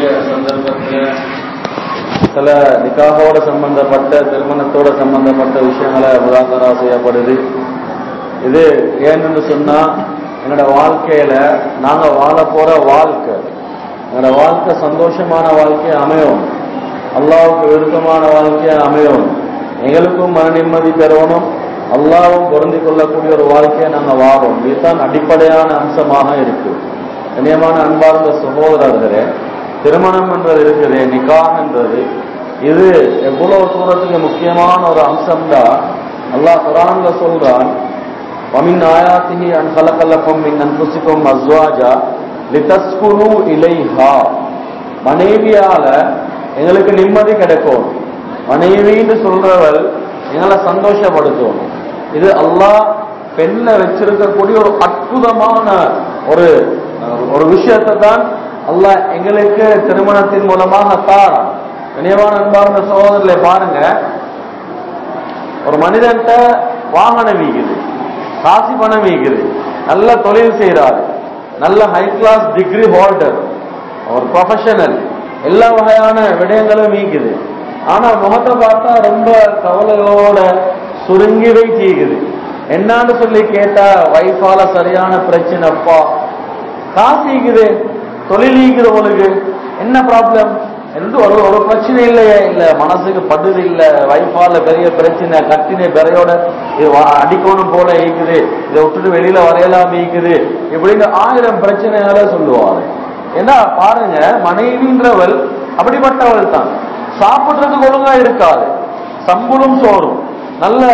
வரக்கூடிய சந்தர்ப்பத்தில் சில நிக்காகோட சம்பந்தப்பட்ட திருமணத்தோட சம்பந்தப்பட்ட விஷயங்களை முதாக்கரா செய்யப்படுது இது ஏன்னு சொன்னா என்னோட வாழ்க்கையில நாங்க வாழ போற வாழ்க்கை என்னோட வாழ்க்கை சந்தோஷமான வாழ்க்கையை அமையும் அல்லாவுக்கு விருப்பமான வாழ்க்கையை அமையும் எங்களுக்கும் மன நிம்மதி பெறணும் அல்லாவும் பொருந்தி கொள்ளக்கூடிய ஒரு வாழ்க்கையை நாங்க வாழோம் இதுதான் அடிப்படையான அம்சமாக இருக்கு கண்ணியமான அன்பார்ந்த சகோதரர்களே திருமணம் என்றது இருக்குது நிக்காஹ் என்றது இது எவ்வளவு தூரத்துக்கு முக்கியமான ஒரு அம்சம்தான் அல்லாஹ் குரான்ல சொல்றான் ومن آياته أن خلق لكم من أنفسكم أزواجا لتسكنوا إليها மனைவியால எங்களுக்கு நிம்மதி கிடைக்கும் மனைவின்னு சொல்றவள் எங்களை சந்தோஷப்படுத்தும் இது அல்லாஹ் பெண்ண வச்சிருக்கக்கூடிய ஒரு அற்புதமான ஒரு ஒரு விஷயத்தை தான் அல்லாஹ் எங்களுக்கு திருமணத்தின் மூலமாக தாரான் கனியமான அன்பார்ந்த சகோதரர்களை பாருங்க ஒரு மனிதன்ட்ட வாகனம் வீக்குது காசி பணம் வீக்குது நல்ல தொழில் செய்யறாரு நல்ல ஹை கிளாஸ் டிகிரி ஹோல்டர் ஒரு ப்ரொஃபஷனல் எல்லா வகையான விடயங்களும் வீக்குது ஆனா முகத்தை பார்த்தா ரொம்ப கவலையோட சுருங்கி வைச்சிக்குது என்னான்னு சொல்லி கேட்டா வைஃபால சரியான பிரச்சனைப்பா காசு ஈக்குது தொழில் ஈக்குது உங்களுக்கு என்ன ப்ராப்ளம் என்று ஒரு ஒரு பிரச்சனை இல்லையே இல்ல மனசுக்கு படுது இல்ல வைஃபால பெரிய பிரச்சனை கட்டின பெறையோட இது வா- அடிக்கணும் போல ஈக்குது இதை விட்டுட்டு வெளியில வரையலாம் ஈக்குது இப்படின்னு ஆயிரம் பிரச்சனைகளை சொல்லுவாரு ஏன்னா பாருங்க மனைவின்றவள் அப்படிப்பட்டவள் தான் சாப்பிடுறதுக்கு ஒழுங்கா இருக்காது சம்பளம் சோறும் நல்ல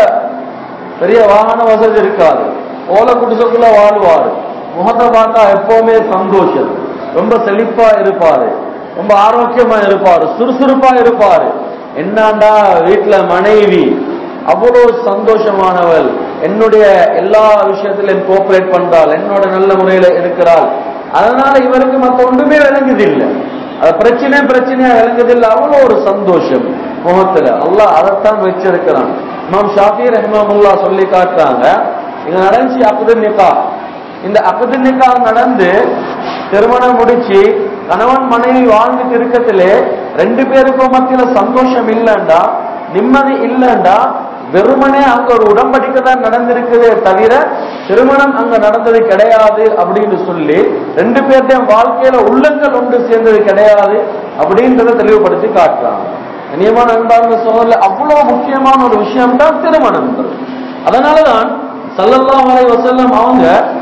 பெரிய வாகன வசதி இருக்காது ஓலை குடிசைக்குள்ள வாழ்வாரு முகத்தை பார்த்தா எப்பவுமே சந்தோஷம் ரொம்ப செழிப்பா இருப்பாரு ரொம்ப ஆரோக்கியமா இருப்பாரு சுறுசுறுப்பா இருப்பாரு என்னண்டா வீட்டுல மனைவி அவ்வளவு சந்தோஷமானவள் என்னுடைய எல்லா விஷயத்திலும் கோஆபரேட் பண்றாள் என்னோட நல்ல முறையில இருக்கிறாள் அதனால இவருக்கு மத்த ஒன்றுமே விளங்குது இல்லை அது பிரச்சனை பிரச்சனையா விளங்குது இல்லை அவ்வளவு ஒரு சந்தோஷம் முகத்துல அல்லாஹ் அதைத்தான் வச்சிருக்கிறான் இமாம் ஷாஃபி ரஹ்மமுல்லா சொல்லி காட்டுறாங்க இங்க நடந்துச்சு அக்குது நிக்கா இந்த அக்குது நிக்கா நடந்து திருமணம் முடிச்சு கணவன் மனைவி வாழ்ந்துட்டு இருக்கத்திலே ரெண்டு பேருக்கும் மத்தியில சந்தோஷம் இல்லைண்டா நிம்மதி இல்லைண்டா வெறுமனே அங்க ஒரு உடம்படிக்கை தான் நடந்திருக்குதே தவிர திருமணம் அங்க நடந்தது கிடையாது அப்படின்னு சொல்லி ரெண்டு பேர்டையும் வாழ்க்கையில உள்ளங்கள் ஒன்று சேர்ந்தது கிடையாது அப்படின்றத தெளிவுபடுத்தி காட்டுறாங்க கண்ணியமான அன்பார்ந்த சோதரில் அவ்வளவு முக்கியமான ஒரு விஷயம் தான் திருமணம் அதனாலதான் சல்லல்லாஹு அலைஹி வஸல்லம் அவங்க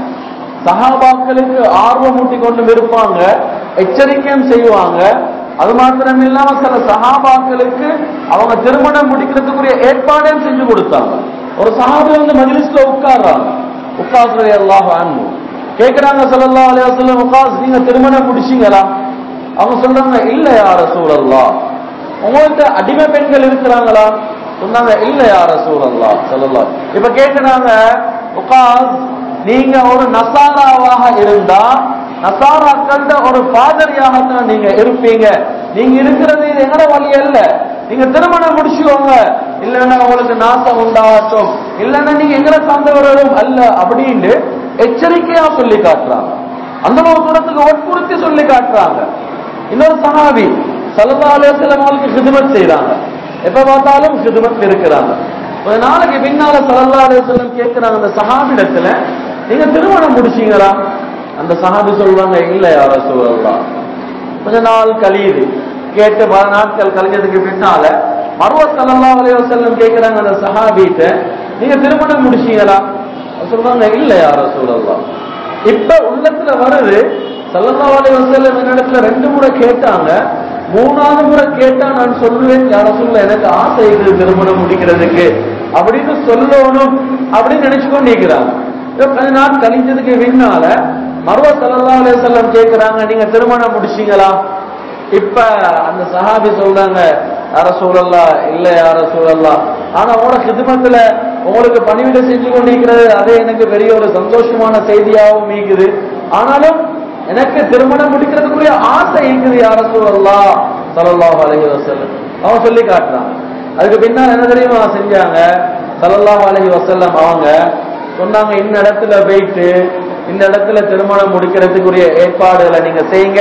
சஹாபாக்களுக்கு ஆர்வம் ஊட்டி கொண்டு இருப்பாங்க எச்சரிக்கையும் செய்வாங்க அது மாத்திரம் இல்லாம சில சஹாபாக்களுக்கு அவங்க திருமணம் முடிக்கிறதுக்குரிய ஏற்பாடையும் செஞ்சு கொடுத்தாங்க ஒரு சஹாபி வந்து மஜ்லிஸ்ல உட்கார்றாங்க உட்கார்றது அல்லாஹ் அன்பு கேக்குறாங்க ஸல்லல்லாஹு அலைஹி வஸல்லம் உட்காஸ் நீங்க திருமணம் முடிச்சீங்களா அவங்க சொல்றாங்க இல்ல யார சூழல்லா உங்கள்ட்ட அடிமை பெண்கள் இருக்கிறாங்களா சொன்னாங்க இல்ல யார சூழல்லா சொல்லலாம் இப்ப கேக்குறாங்க உகாஸ் நீங்க ஒரு நசாராவாக இருந்தா நசாராக்கள்ட ஒரு பாதரியாகத்தான் நீங்க இருப்பீங்க நீங்க இருக்கிறது இது எங்கட வழி அல்ல நீங்க திருமணம் முடிச்சுக்கோங்க இல்லைன்னா உங்களுக்கு நாசம் உண்டாகட்டும் இல்லைன்னா நீங்க எங்கட சார்ந்தவர்களும் அல்ல அப்படின்னு எச்சரிக்கையா சொல்லி காட்டுறாங்க அந்த ஒரு தூரத்துக்கு வற்புறுத்தி சொல்லி காட்டுறாங்க இன்னொரு சஹாபி சல்லா அலுவலம் அவங்களுக்கு ஹிதுமத் செய்யறாங்க எப்ப பார்த்தாலும் ஹிதுமத் இருக்கிறாங்க ஒரு நாளைக்கு பின்னால சல்லா அலுவலம் கேட்கிறாங்க அந்த சஹாபிடத்துல நீங்க திருமணம் முடிச்சீங்களா அந்த சஹாபி சொல்றாங்க இல்ல யார சொல்லலாம் கொஞ்ச நாள் கழியுது கேட்டு பல நாட்கள் கழிஞ்சதுக்கு பின்னால மருவ சல்லா அலுவலம் கேட்கிறாங்க அந்த சஹாபிட்ட நீங்க திருமணம் முடிச்சீங்களா அவங்க சொல்றாங்க இல்ல யார சொல்லலாம் இப்ப உள்ளத்துல வருது சல்லல்லாஹு அலைஹி வஸல்லம் என்னிடத்துல ரெண்டு முறை கேட்டாங்க மூணாவது முறை கேட்டா நான் சொல்லுவேன் யார சொல்ல எனக்கு ஆசை இருக்குது திருமணம் முடிக்கிறதுக்கு அப்படின்னு சொல்லணும் அப்படின்னு நினைச்சு கொண்டு இருக்கிறாங்க இப்ப கொஞ்ச நாள் கழிஞ்சதுக்கு பின்னால மருவ சல்லல்லாஹு அலைஹி வஸல்லம் கேக்குறாங்க நீங்க திருமணம் முடிச்சீங்களா இப்ப அந்த சஹாபி சொல்றாங்க யார சூழல்லா இல்ல யார சூழல்லா ஆனா உங்களோட கிதுமத்துல உங்களுக்கு பணிவிடை செஞ்சு கொண்டிருக்கிறது அது எனக்கு பெரிய ஒரு சந்தோஷமான செய்தியாகவும் இருக்குது ஆனாலும் எனக்கு திருமணம் முடிக்கிறதுக்குரிய ஆசை இருக்குது யார சூழல்லா சல்லல்லாஹு அலைஹி வஸல்லம் அவன் சொல்லி காட்டுறான் அதுக்கு பின்னால் என்ன தெரியுமா செஞ்சாங்க சல்லல்லாஹு அலைஹி வஸல்லம் அவங்க சொன்னாங்க இந்த இடத்துல போயிட்டு இந்த இடத்துல திருமணம் முடிக்கிறதுக்குரிய ஏற்பாடுகளை நீங்க செய்யுங்க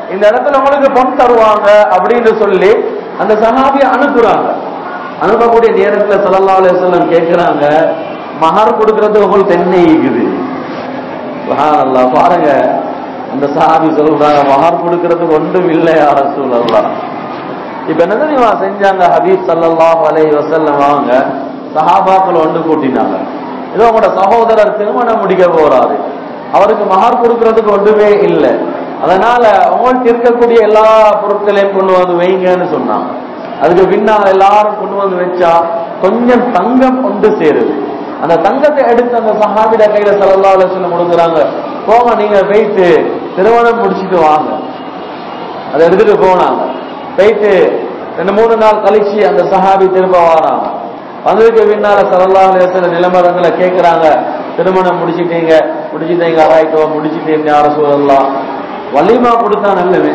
இந்த இடத்துல உங்களுக்கு பொன் தருவாங்க அப்படின்னு சொல்லி அந்த சஹாபியை அனுப்புறாங்க அனுப்பக்கூடிய நேரத்துல ஸல்லல்லாஹு அலைஹி வஸல்லம் கேட்கிறாங்க மஹர் கொடுக்கறதுக்கு உங்களுக்கு என்ன இருக்குது சுப்ஹானல்லாஹ் பாருங்க அந்த சஹாபி சொல்றாங்க மஹர் கொடுக்கறதுக்கு ஒன்றும் இல்லை யா ரசூலல்லாஹ் இப்ப என்ன தெரியுமா செஞ்சாங்க ஹபீப் ஸல்லல்லாஹு அலைஹி வஸல்லம் அவங்க சஹாபாக்கள் ஒன்று கூட்டினாங்க இதோ உங்களோட சகோதரர் திருமணம் முடிக்க போறாரு அவருக்கு மஹர் கொடுக்கறதுக்கு ஒன்றுமே இல்லை அதனால அவங்கள்ட்ட இருக்கக்கூடிய எல்லா பொருட்களையும் கொண்டு வந்து வைங்கன்னு சொன்னாங்க அதுக்கு பின்னால் எல்லாரும் கொண்டு வந்து வச்சா கொஞ்சம் தங்கம் கொண்டு சேருது அந்த தங்கத்தை எடுத்து அந்த சஹாபிட கையில ஸல்லல்லாஹு அலைஹி வஸல்லம் கொடுக்குறாங்க போங்க நீங்க போயிட்டு திருமணம் முடிச்சிட்டு வாங்க அதை எடுத்துட்டு போனாங்க போயிட்டு ரெண்டு மூணு நாள் கழிச்சு அந்த சஹாபி திரும்ப வராங்க வந்ததுக்கு பின்னால ஸல்லல்லாஹு அலைஹி வஸல்லம் நிலமரங்களை கேட்கறாங்க திருமணம் முடிச்சிட்டீங்க முடிச்சிட்டீங்க ஆராய்க்கோ முடிச்சிட்டீங்க யார சூழல்லாம் வலிமா கொடுத்தா நல்லது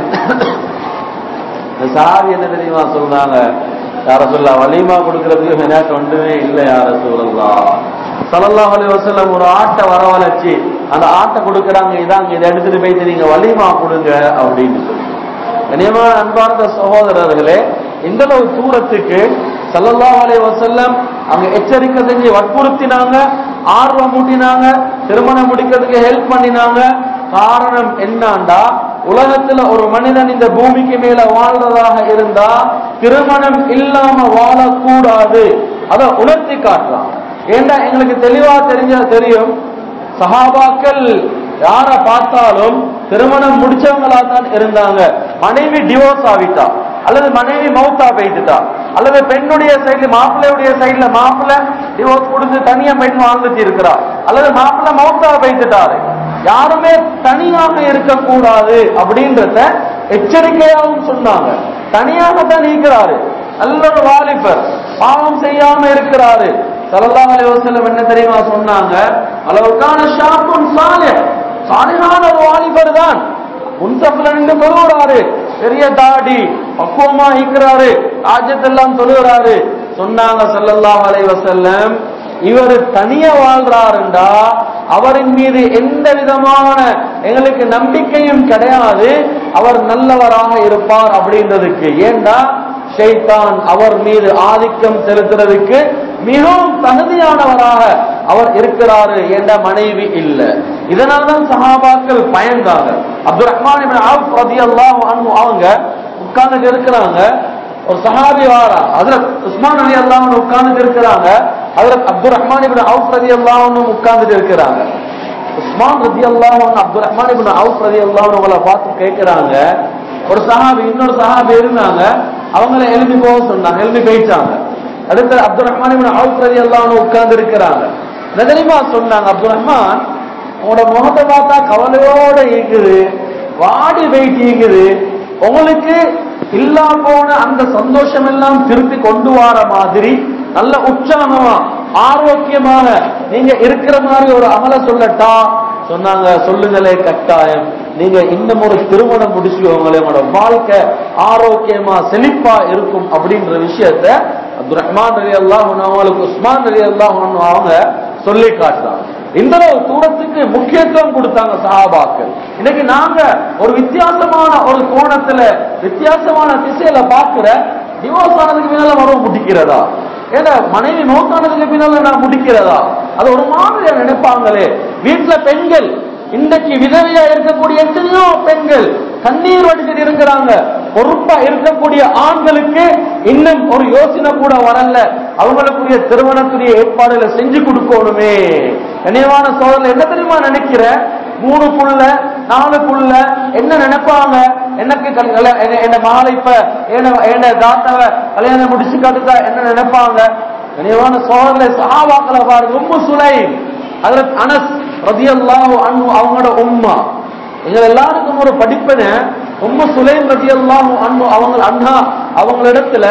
இந்த சஹாபி என்ன தெரியுமா சொல்றாங்க யார சொல்ல வலிமா கொடுக்கறதுக்கு எனக்கு ஒன்றுமே இல்லை யார சூழல்லாம் ஸல்லல்லாஹு அலைஹி வஸல்லம் ஒரு ஆட்டை வரவழைச்சு அந்த ஆட்டை கொடுக்கறாங்க இதாங்க இதை எடுத்துட்டு போயிட்டு நீங்க வலிமா கொடுங்க அப்படின்னு சொல்லி கனியமான அன்பார்ந்த சகோதரர்களே இந்த அளவு தூரத்துக்கு ஸல்லல்லாஹு அலைஹி வஸல்லம் அங்க எச்சரிக்கை செஞ்சு வற்புறுத்தினாங்க ஆர்வம் மூட்டினாங்க திருமணம் முடிக்கிறதுக்கு ஹெல்ப் பண்ணினாங்க காரணம் என்னண்டா உலகத்துல ஒரு மனிதன் இந்த பூமிக்கு மேல வாழ்றதாக இருந்தா திருமணம் இல்லாம வாழக்கூடாது அத உணர்த்தி காட்டுறான் ஏண்டா எங்களுக்கு தெளிவா தெரிஞ்ச தெரியும் சஹாபாக்கள் யார பார்த்தாலும் திருமணம் முடிச்சவங்களா தான் இருந்தாங்க மனைவி டிவோர்ஸ் ஆகிட்டா அல்லது மனைவி மௌத்தா போயிட்டுட்டா அல்லது பெண்ணுடைய சைடுல மாப்பிள்ளையுடைய சைடுல மாப்பிள்ளை டிவோர்ஸ் கொடுத்து தனியா பெண் வாழ்ந்துட்டு இருக்கிறா அல்லது மாப்பிள்ளை மௌத்தா போயிட்டுட்டாரு யாருமே தனியாக இருக்கக்கூடாது அப்படின்றத எச்சரிக்கையாகவும் சொன்னாங்க தனியாக தான் இருக்கிறாரு நல்ல ஒரு வாலிபர் பாவம் செய்யாம இருக்கிறாரு ஸல்லல்லாஹு அலைஹி வஸல்லம் என்ன தெரியுமா சொன்னாங்க அளவுக்கான ஷாப்புன் சாலிஹ் சாலிஹான ஒரு வாலிபர் தான் முன்சப்ல நின்று தொழுகிறாரு பெரிய தாடி பக்குவமா இருக்கிறாரு ராஜ்யத்தெல்லாம் தொழுகிறாரு சொன்னாங்க ஸல்லல்லாஹு அலைஹி வஸல்லம் இவர் தனிய வாழ்றாருண்டா அவரின் மீது எந்த விதமான எங்களுக்கு நம்பிக்கையும் கிடையாது அவர் நல்லவராக இருப்பார் அப்படின்றதுக்கு ஏண்டா ஷைத்தான் அவர் மீது ஆதிக்கம் செலுத்துறதுக்கு மிகவும் தகுதியானவராக அவர் இருக்கிறாரு என்ற மனைவி இல்ல இதனால்தான் சஹாபாக்கள் பயந்தாங்க அப்துல் ரஹ்மான் இப்னு அவுஃப் ரலியல்லாஹு அன்ஹு அவங்க உட்கார்ந்து இருக்கிறாங்க ஒரு சஹாபி வாரா ஹஜ்ரத் உஸ்மான் அலி அல்லாஹ் உட்கார்ந்து இருக்கிறாங்க ஹஜ்ரத் அப்துல் ரஹ்மான் இப்னு அவுஃப் ரலியல்லாஹு உட்கார்ந்து இருக்கிறாங்க உஸ்மான் ரலியல்லாஹு அன்ஹு அப்துல் ரஹ்மான் இப்னு அவுஃப் ரலியல்லாஹு அவங்கள பார்த்து கேட்கிறாங்க ஒரு சஹாபி இன்னொரு சஹாபி இருந்தாங்க அவங்கள எழுதி போக சொன்னாங்க எழுதி போயிட்டாங்க அடுத்து அப்துல் ரஹ்மான் இப்னு அவுஃப் ரலியல்லாஹு உட்கார்ந்து இருக்கிறாங்க என்ன தெரியுமா சொன்னாங்க அப்துல் ரஹ்மான் உங்களோட முகத்தை பார்த்தா கவலையோட இருக்குது வாடி போயிட்டு இருக்குது உங்களுக்கு இல்லா போன அந்த சந்தோஷம் எல்லாம் திருப்பி கொண்டு வர மாதிரி நல்ல உற்சாகமா ஆரோக்கியமாக நீங்க இருக்கிற மாதிரி ஒரு அமல சொல்லட்டா சொன்னாங்க சொல்லுங்களே கட்டாயம் நீங்க இன்னும் ஒரு திருமணம் முடிச்சுக்கோங்களே உங்களோட வாழ்க்கை ஆரோக்கியமா செழிப்பா இருக்கும் அப்படின்ற விஷயத்த அப்துல் ரஹ்மான் அலி அல்லாஹ் அவங்களுக்கு உஸ்மான் அலி அல்லாஹ் அவங்க சொல்லி காட்டுறாங்க இந்த அளவு தூரத்துக்கு முக்கியத்துவம் கொடுத்தாங்க சஹாபாக்கள் இன்னைக்கு நாங்க ஒரு வித்தியாசமான ஒரு கோணத்துல வித்தியாசமான திசையில பாக்குற டிவோர்ஸ் ஆனதுக்கு பின்னால மரம் முடிக்கிறதா ஏன்னா மனைவி மௌத்தானதுக்கு பின்னால நான் முடிக்கிறதா அது ஒரு மாதிரியா நினைப்பாங்களே வீட்டுல பெண்கள் இன்றைக்கு விதவையா இருக்கக்கூடிய எத்தனையோ பெண்கள் கண்ணீர் வடிச்சிட்டு இருக்கிறாங்க பொறுப்பா இருக்கக்கூடிய ஆண்களுக்கு இன்னும் ஒரு யோசனை கூட வரல அவங்களுக்குரிய திருமணத்துடைய ஏற்பாடுகளை செஞ்சு கொடுக்கணுமே கனியமான சோதனை என்ன தெரியுமா நினைக்கிற மூணு புள்ள நாலு புள்ள என்ன நினைப்பாங்க எனக்கு கல்- கல்யா- என்ன- என்ன மகளை இப்ப என்ன- என்ன தாத்தாவை கல்யாணம் முடிச்சு காட்டுதா என்ன நினைப்பாங்க கனியமான சோதனை சஹாபாக்களை பாருங்க உம்மு சுலைம் ஹஜ்ரத் அனஸ் ரதியல்லாஹு அன்ஹு அவங்களோட உம்மா எங்க எல்லாருக்கும் ஒரு படிப்பின உம்மு சுலைம் ரதியல்லாஹு அன்ஹு அவங்க அண்ணா அவங்களிடத்துல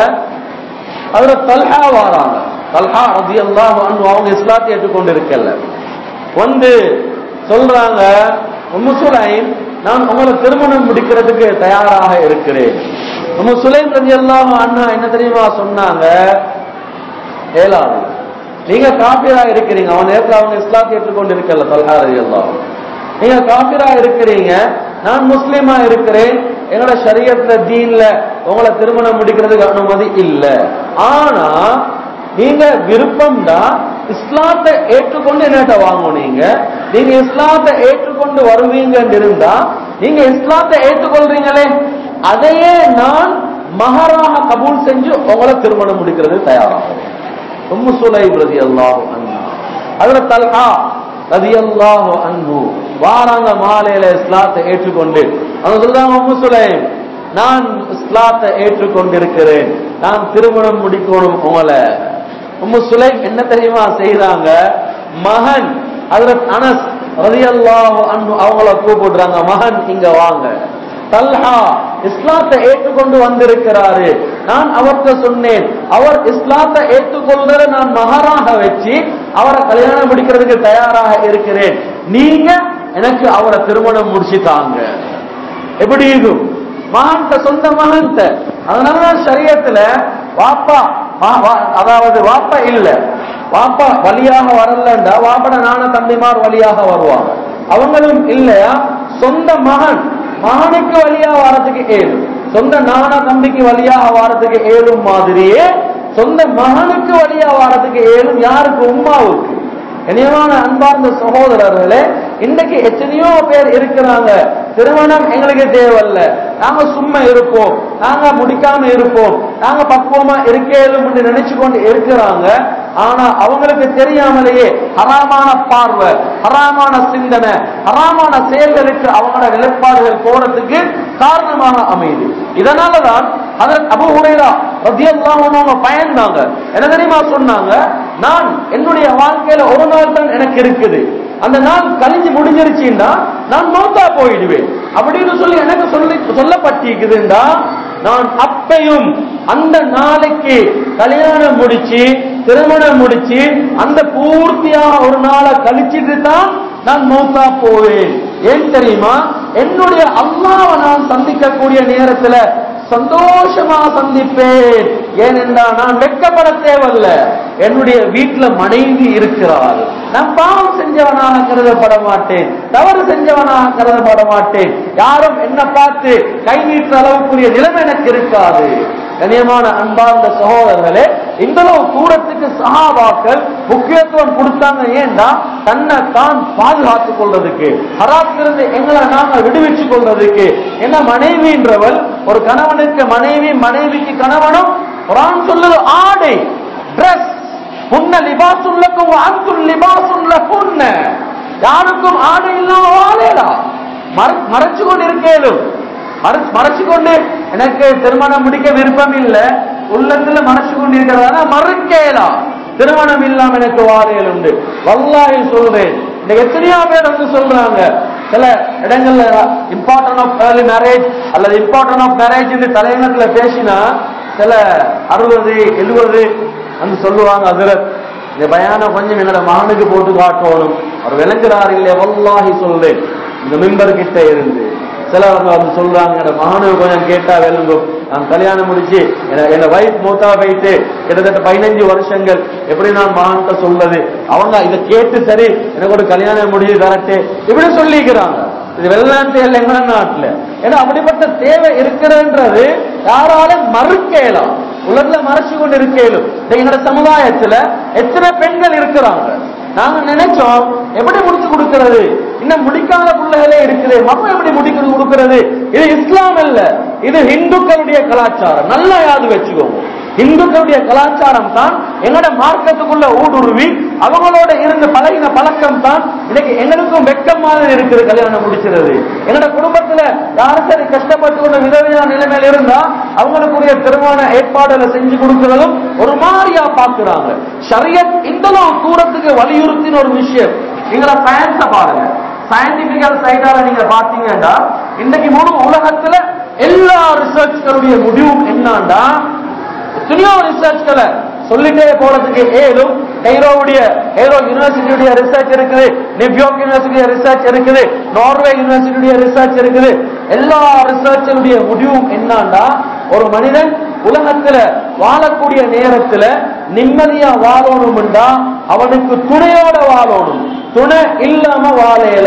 ஹஜ்ரத் தல்ஹா வாராங்க தல்ஹா ரதியல்லாஹு அன்ஹு அவங்க இஸ்லாத்தை ஏற்றுக்கொண்டு இருக்கல வந்து சொல்றாங்க உம்மு சுலைம் நான் உங்களை திருமணம் முடிக்கிறதுக்கு தயாராக இருக்கிறேன் உம்மு சுலைம் ரதியல்லாஹு அண்ணா என்ன தெரியுமா சொன்னாங்க ஏழாவது நீங்க காபிரா இருக்கிறீங்க அவன் நேரத்தில் அவங்க இஸ்லாத்தை ஏற்றுக்கொண்டு இருக்கல தல்ஹா ரலியல்லாஹு நீங்க காபிரா இருக்கிறீங்க நான் முஸ்லீமா இருக்கிறேன் எங்களோட சரியத்துல தீன்ல உங்களை திருமணம் முடிக்கிறதுக்கு அனுமதி இல்ல ஆனா நீங்க விருப்பம் தான் இஸ்லாத்தை ஏற்றுக்கொண்டு என்னட்ட வாங்குனீங்க நீங்க இஸ்லாத்தை ஏற்றுக்கொண்டு வருவீங்கன்னு இருந்தா நீங்க இஸ்லாத்தை ஏற்றுக்கொள்றீங்களே அதையே நான் மகராக கபூல் செஞ்சு உங்களை திருமணம் முடிக்கிறது தயாராகிறேன் உம்மு சுலைம் ரலியல்லாஹு அன்ஹா அதுல தல்ஹா ரலியல்லாஹு அன்ஹு வாராங்க மாலையில இஸ்லாத்தை ஏற்றுக்கொண்டு அவங்க சொல்றாங்க உம்மு சுலைம் நான் இஸ்லாத்தை ஏற்றுக்கொண்டிருக்கிறேன் நான் திருமணம் முடிக்கணும் உங்களை உம்மு சுலைம் என்ன தெரியுமா செய்றாங்க மகன் ஹஜ்ரத் அனஸ் ரலியல்லாஹு அன்ஹு அவங்கள கூப்பிடுறாங்க மகன் இங்க வாங்க தல்ஹா இஸ்லாத்தை ஏற்றுக்கொண்டு வந்திருக்கிறாரு நான் அவர்கிட்ட சொன்னேன் அவர் இஸ்லாத்தை ஏற்றுக்கொள்றத நான் மகராக வச்சு அவரை கல்யாணம் முடிக்கிறதுக்கு தயாராக இருக்கிறேன் நீங்க எனக்கு அவரை திருமணம் முடிச்சு தாங்க எப்படி இருக்கும் மகன்கிட்ட சொந்த மகன்கிட்ட அதனால சரியத்துல வாப்பா வா- வா- அதாவது வாப்பா இல்ல வாப்பா வழியாக வரலண்டா வாப்பட நான தம்பிமார் வழியாக வருவாங்க அவங்களும் இல்லையா சொந்த மகன் மகனுக்கு வழியா வாரத்துக்கு ஏழு சொந்த நானா தம்பிக்கு வழியாக வாரத்துக்கு ஏழும் மாதிரியே சொந்த மகனுக்கு வழியா வாரத்துக்கு ஏழும் யாருக்கு உம்மாவுக்கு இனியமான அன்பார்ந்த சகோதரர்களே இன்னைக்கு எத்தனையோ பேர் இருக்கிறாங்க திருமணம் எங்களுக்கு தேவையில்ல நாங்க சும்மா இருப்போம் நாங்க முடிக்காம இருப்போம் நாங்க பக்குவமா இருக்கேலும் நினைச்சு கொண்டு இருக்கிறாங்க ஆனா அவங்களுக்கு தெரியாமலேயே ஹராமான பார்வை ஹராமான சிந்தனை ஹராமான செயல்களுக்கு அவங்களோட நிலைப்பாடுகள் போறதுக்கு காரணமாக அமையுது இதனாலதான் அதற்கு அபு ஹுரைரா ரத்தியல்லாஹு அன்ஹு அவங்க பயந்தாங்க என்ன தெரியுமா சொன்னாங்க நான் என்னுடைய வாழ்க்கையில ஒரு நாள் தான் எனக்கு இருக்குது அந்த நாள் கழிஞ்சு முடிஞ்சிருச்சுன்னா நான் மௌத்தா போயிடுவேன் அப்படின்னு சொல்லி எனக்கு சொல்லி சொல்லப்பட்டிருக்குதுண்டா நான் அப்பையும் அந்த நாளைக்கு கல்யாணம் முடிச்சு திருமணம் முடிச்சு அந்த பூர்த்தியாக ஒரு நாளை கழிச்சிட்டு தான் நான் மௌத்தா போவேன் ஏன் தெரியுமா என்னுடைய அல்லாவை நான் சந்திக்கக்கூடிய நேரத்துல சந்தோஷமா சந்திப்பேன் ஏனென்றால் நான் வெட்கப்பட தேவையில்ல என்னுடைய வீட்டுல மனைவி இருக்கிறாள் நான் பாவம் செஞ்சவனாக கருதப்பட மாட்டேன் தவறு செஞ்சவனாக கருதப்பட மாட்டேன் யாரும் என்ன பார்த்து கை நீட்டுற அளவுக்குரிய நிலைமை எனக்கு இருக்காது கண்ணியமான அன்பார்ந்த சகோதரர்களே இந்தளவு தூரத்துக்கு சகாபாக்கள் முக்கியத்துவம் கொடுத்தாங்க ஏன்னா தன்னை தான் பாதுகாத்துக் கொள்றதுக்கு ஹராத்திலிருந்து எங்களை நாங்கள் விடுவிச்சுக் கொள்றதுக்கு என்ன மனைவின்றவள் ஒரு கணவனுக்கு மனைவி மனைவிக்கு கணவனும் குரான் சொல்லுது ஆடை டிரஸ் புன்ன லிபாசுல்லக்கும் அந்துல் லிபாசுல்லகுன்ன யாருக்கும் ஆடை இல்லாம வாழலாம் மறைச்சு கொண்டு இருக்கேலும் மறைச்சு கொண்டு எனக்கு திருமணம் முடிக்க விருப்பம் இல்ல உள்ளத்துல மறைச்சு கொண்டு இருக்கிறதா மறுக்கலாம் திருமணம் இல்லாம எனக்கு வாழையல் உண்டு வல்லாஹி சொல்றேன் இந்த எத்தனையோ பேர் வந்து சொல்றாங்க சில இடங்கள்ல இம்பார்ட்டன் ஆஃப் ஏர்லி மேரேஜ் அல்லது இம்பார்ட்டன் ஆஃப் மேரேஜ் தலைநகரத்துல பேசினா சில அறுபது எழுபது வந்து சொல்லுவாங்க அதிரத் இந்த பயானம் கொஞ்சம் என்னோட மகனுக்கு போட்டு காட்டணும் அவர் விளங்குறாரு இல்லையா வல்லாஹி சொல்றேன் இந்த மெம்பர் கிட்ட இருந்து சிலவங்க வந்து சொல்றாங்க என்னோட மகனுக்கு கொஞ்சம் கேட்டா வெல்லுங்கும் நான் கல்யாணம் முடிச்சு என்ன வைஃப் மூத்தா போயிட்டு கிட்டத்தட்ட பதினஞ்சு வருஷங்கள் எப்படி நான் மகன்கிட்ட சொல்றது அவங்க இதை கேட்டு சரி எனக்கு ஒரு கல்யாணம் முடிஞ்சு தரட்டு இப்படி சொல்லிக்கிறாங்க இது வெளிநாட்டு இல்லை எங்க நாட்டுல ஏன்னா அப்படிப்பட்ட தேவை இருக்கிறன்றது யாராலும் மறுக்கலாம் உலகத்துல மறைச்சு கொண்டு இருக்கலும் எங்களோட சமுதாயத்துல எத்தனை பெண்கள் இருக்கிறாங்க நாங்க நினைச்சோம் எப்படி முடிச்சு கொடுக்கிறது இன்னும் முடிக்காத பிள்ளைகளே இருக்குது மரம் எப்படி முடிக்க கொடுக்கிறது இது இஸ்லாம் அல்ல இது இந்துக்களுடைய கலாச்சாரம் நல்லா யாது வச்சுக்கோங்க இந்துக்களுடைய கலாச்சாரம் தான் எங்களோட மார்க்கத்துக்குள்ள ஊடுருவி அவங்களோட இருந்து பழகின பழக்கம் தான் இன்னைக்கு எங்களுக்கும் வெக்கம் மாதிரி இருக்குது கல்யாணம் முடிக்கிறது எங்களோட குடும்பத்துல யாரும் சரி கஷ்டப்பட்டு கொண்ட விதவியான நிலைமையில இருந்தா அவங்களுக்குரிய திருமண ஏற்பாடுகளை செஞ்சு கொடுக்கிறதும் ஒரு மாதிரியா பாக்குறாங்க ஷரியத் இந்த தூரத்துக்கு வலியுறுத்தின ஒரு விஷயம் எங்களை சயின்ஸ பாருங்க சயின்டிபிக்கல் சைடால நீங்க பாத்தீங்கன்னா இன்னைக்கு முழு உலகத்துல எல்லா ரிசர்ச்களுடைய முடிவும் என்னன்னா எத்தனையோ ரிசர்ச்களை சொல்லிட்டே போறதுக்கு ஏதும் கைரோவுடைய கைரோ யூனிவர்சிட்டியுடைய ரிசர்ச் இருக்குது நியூயார்க் யூனிவர்சிட்டிய ரிசர்ச் இருக்குது நார்வே யூனிவர்சிட்டியுடைய ரிசர்ச் இருக்குது எல்லா ரிசர்ச்சுடைய முடிவும் என்னன்னா ஒரு மனிதன் உலகத்துல வாழக்கூடிய நேரத்துல நிம்மதியா வாழணும்டா அவனுக்கு துணையோட வாழணும் துணை இல்லாம வாழையலாம்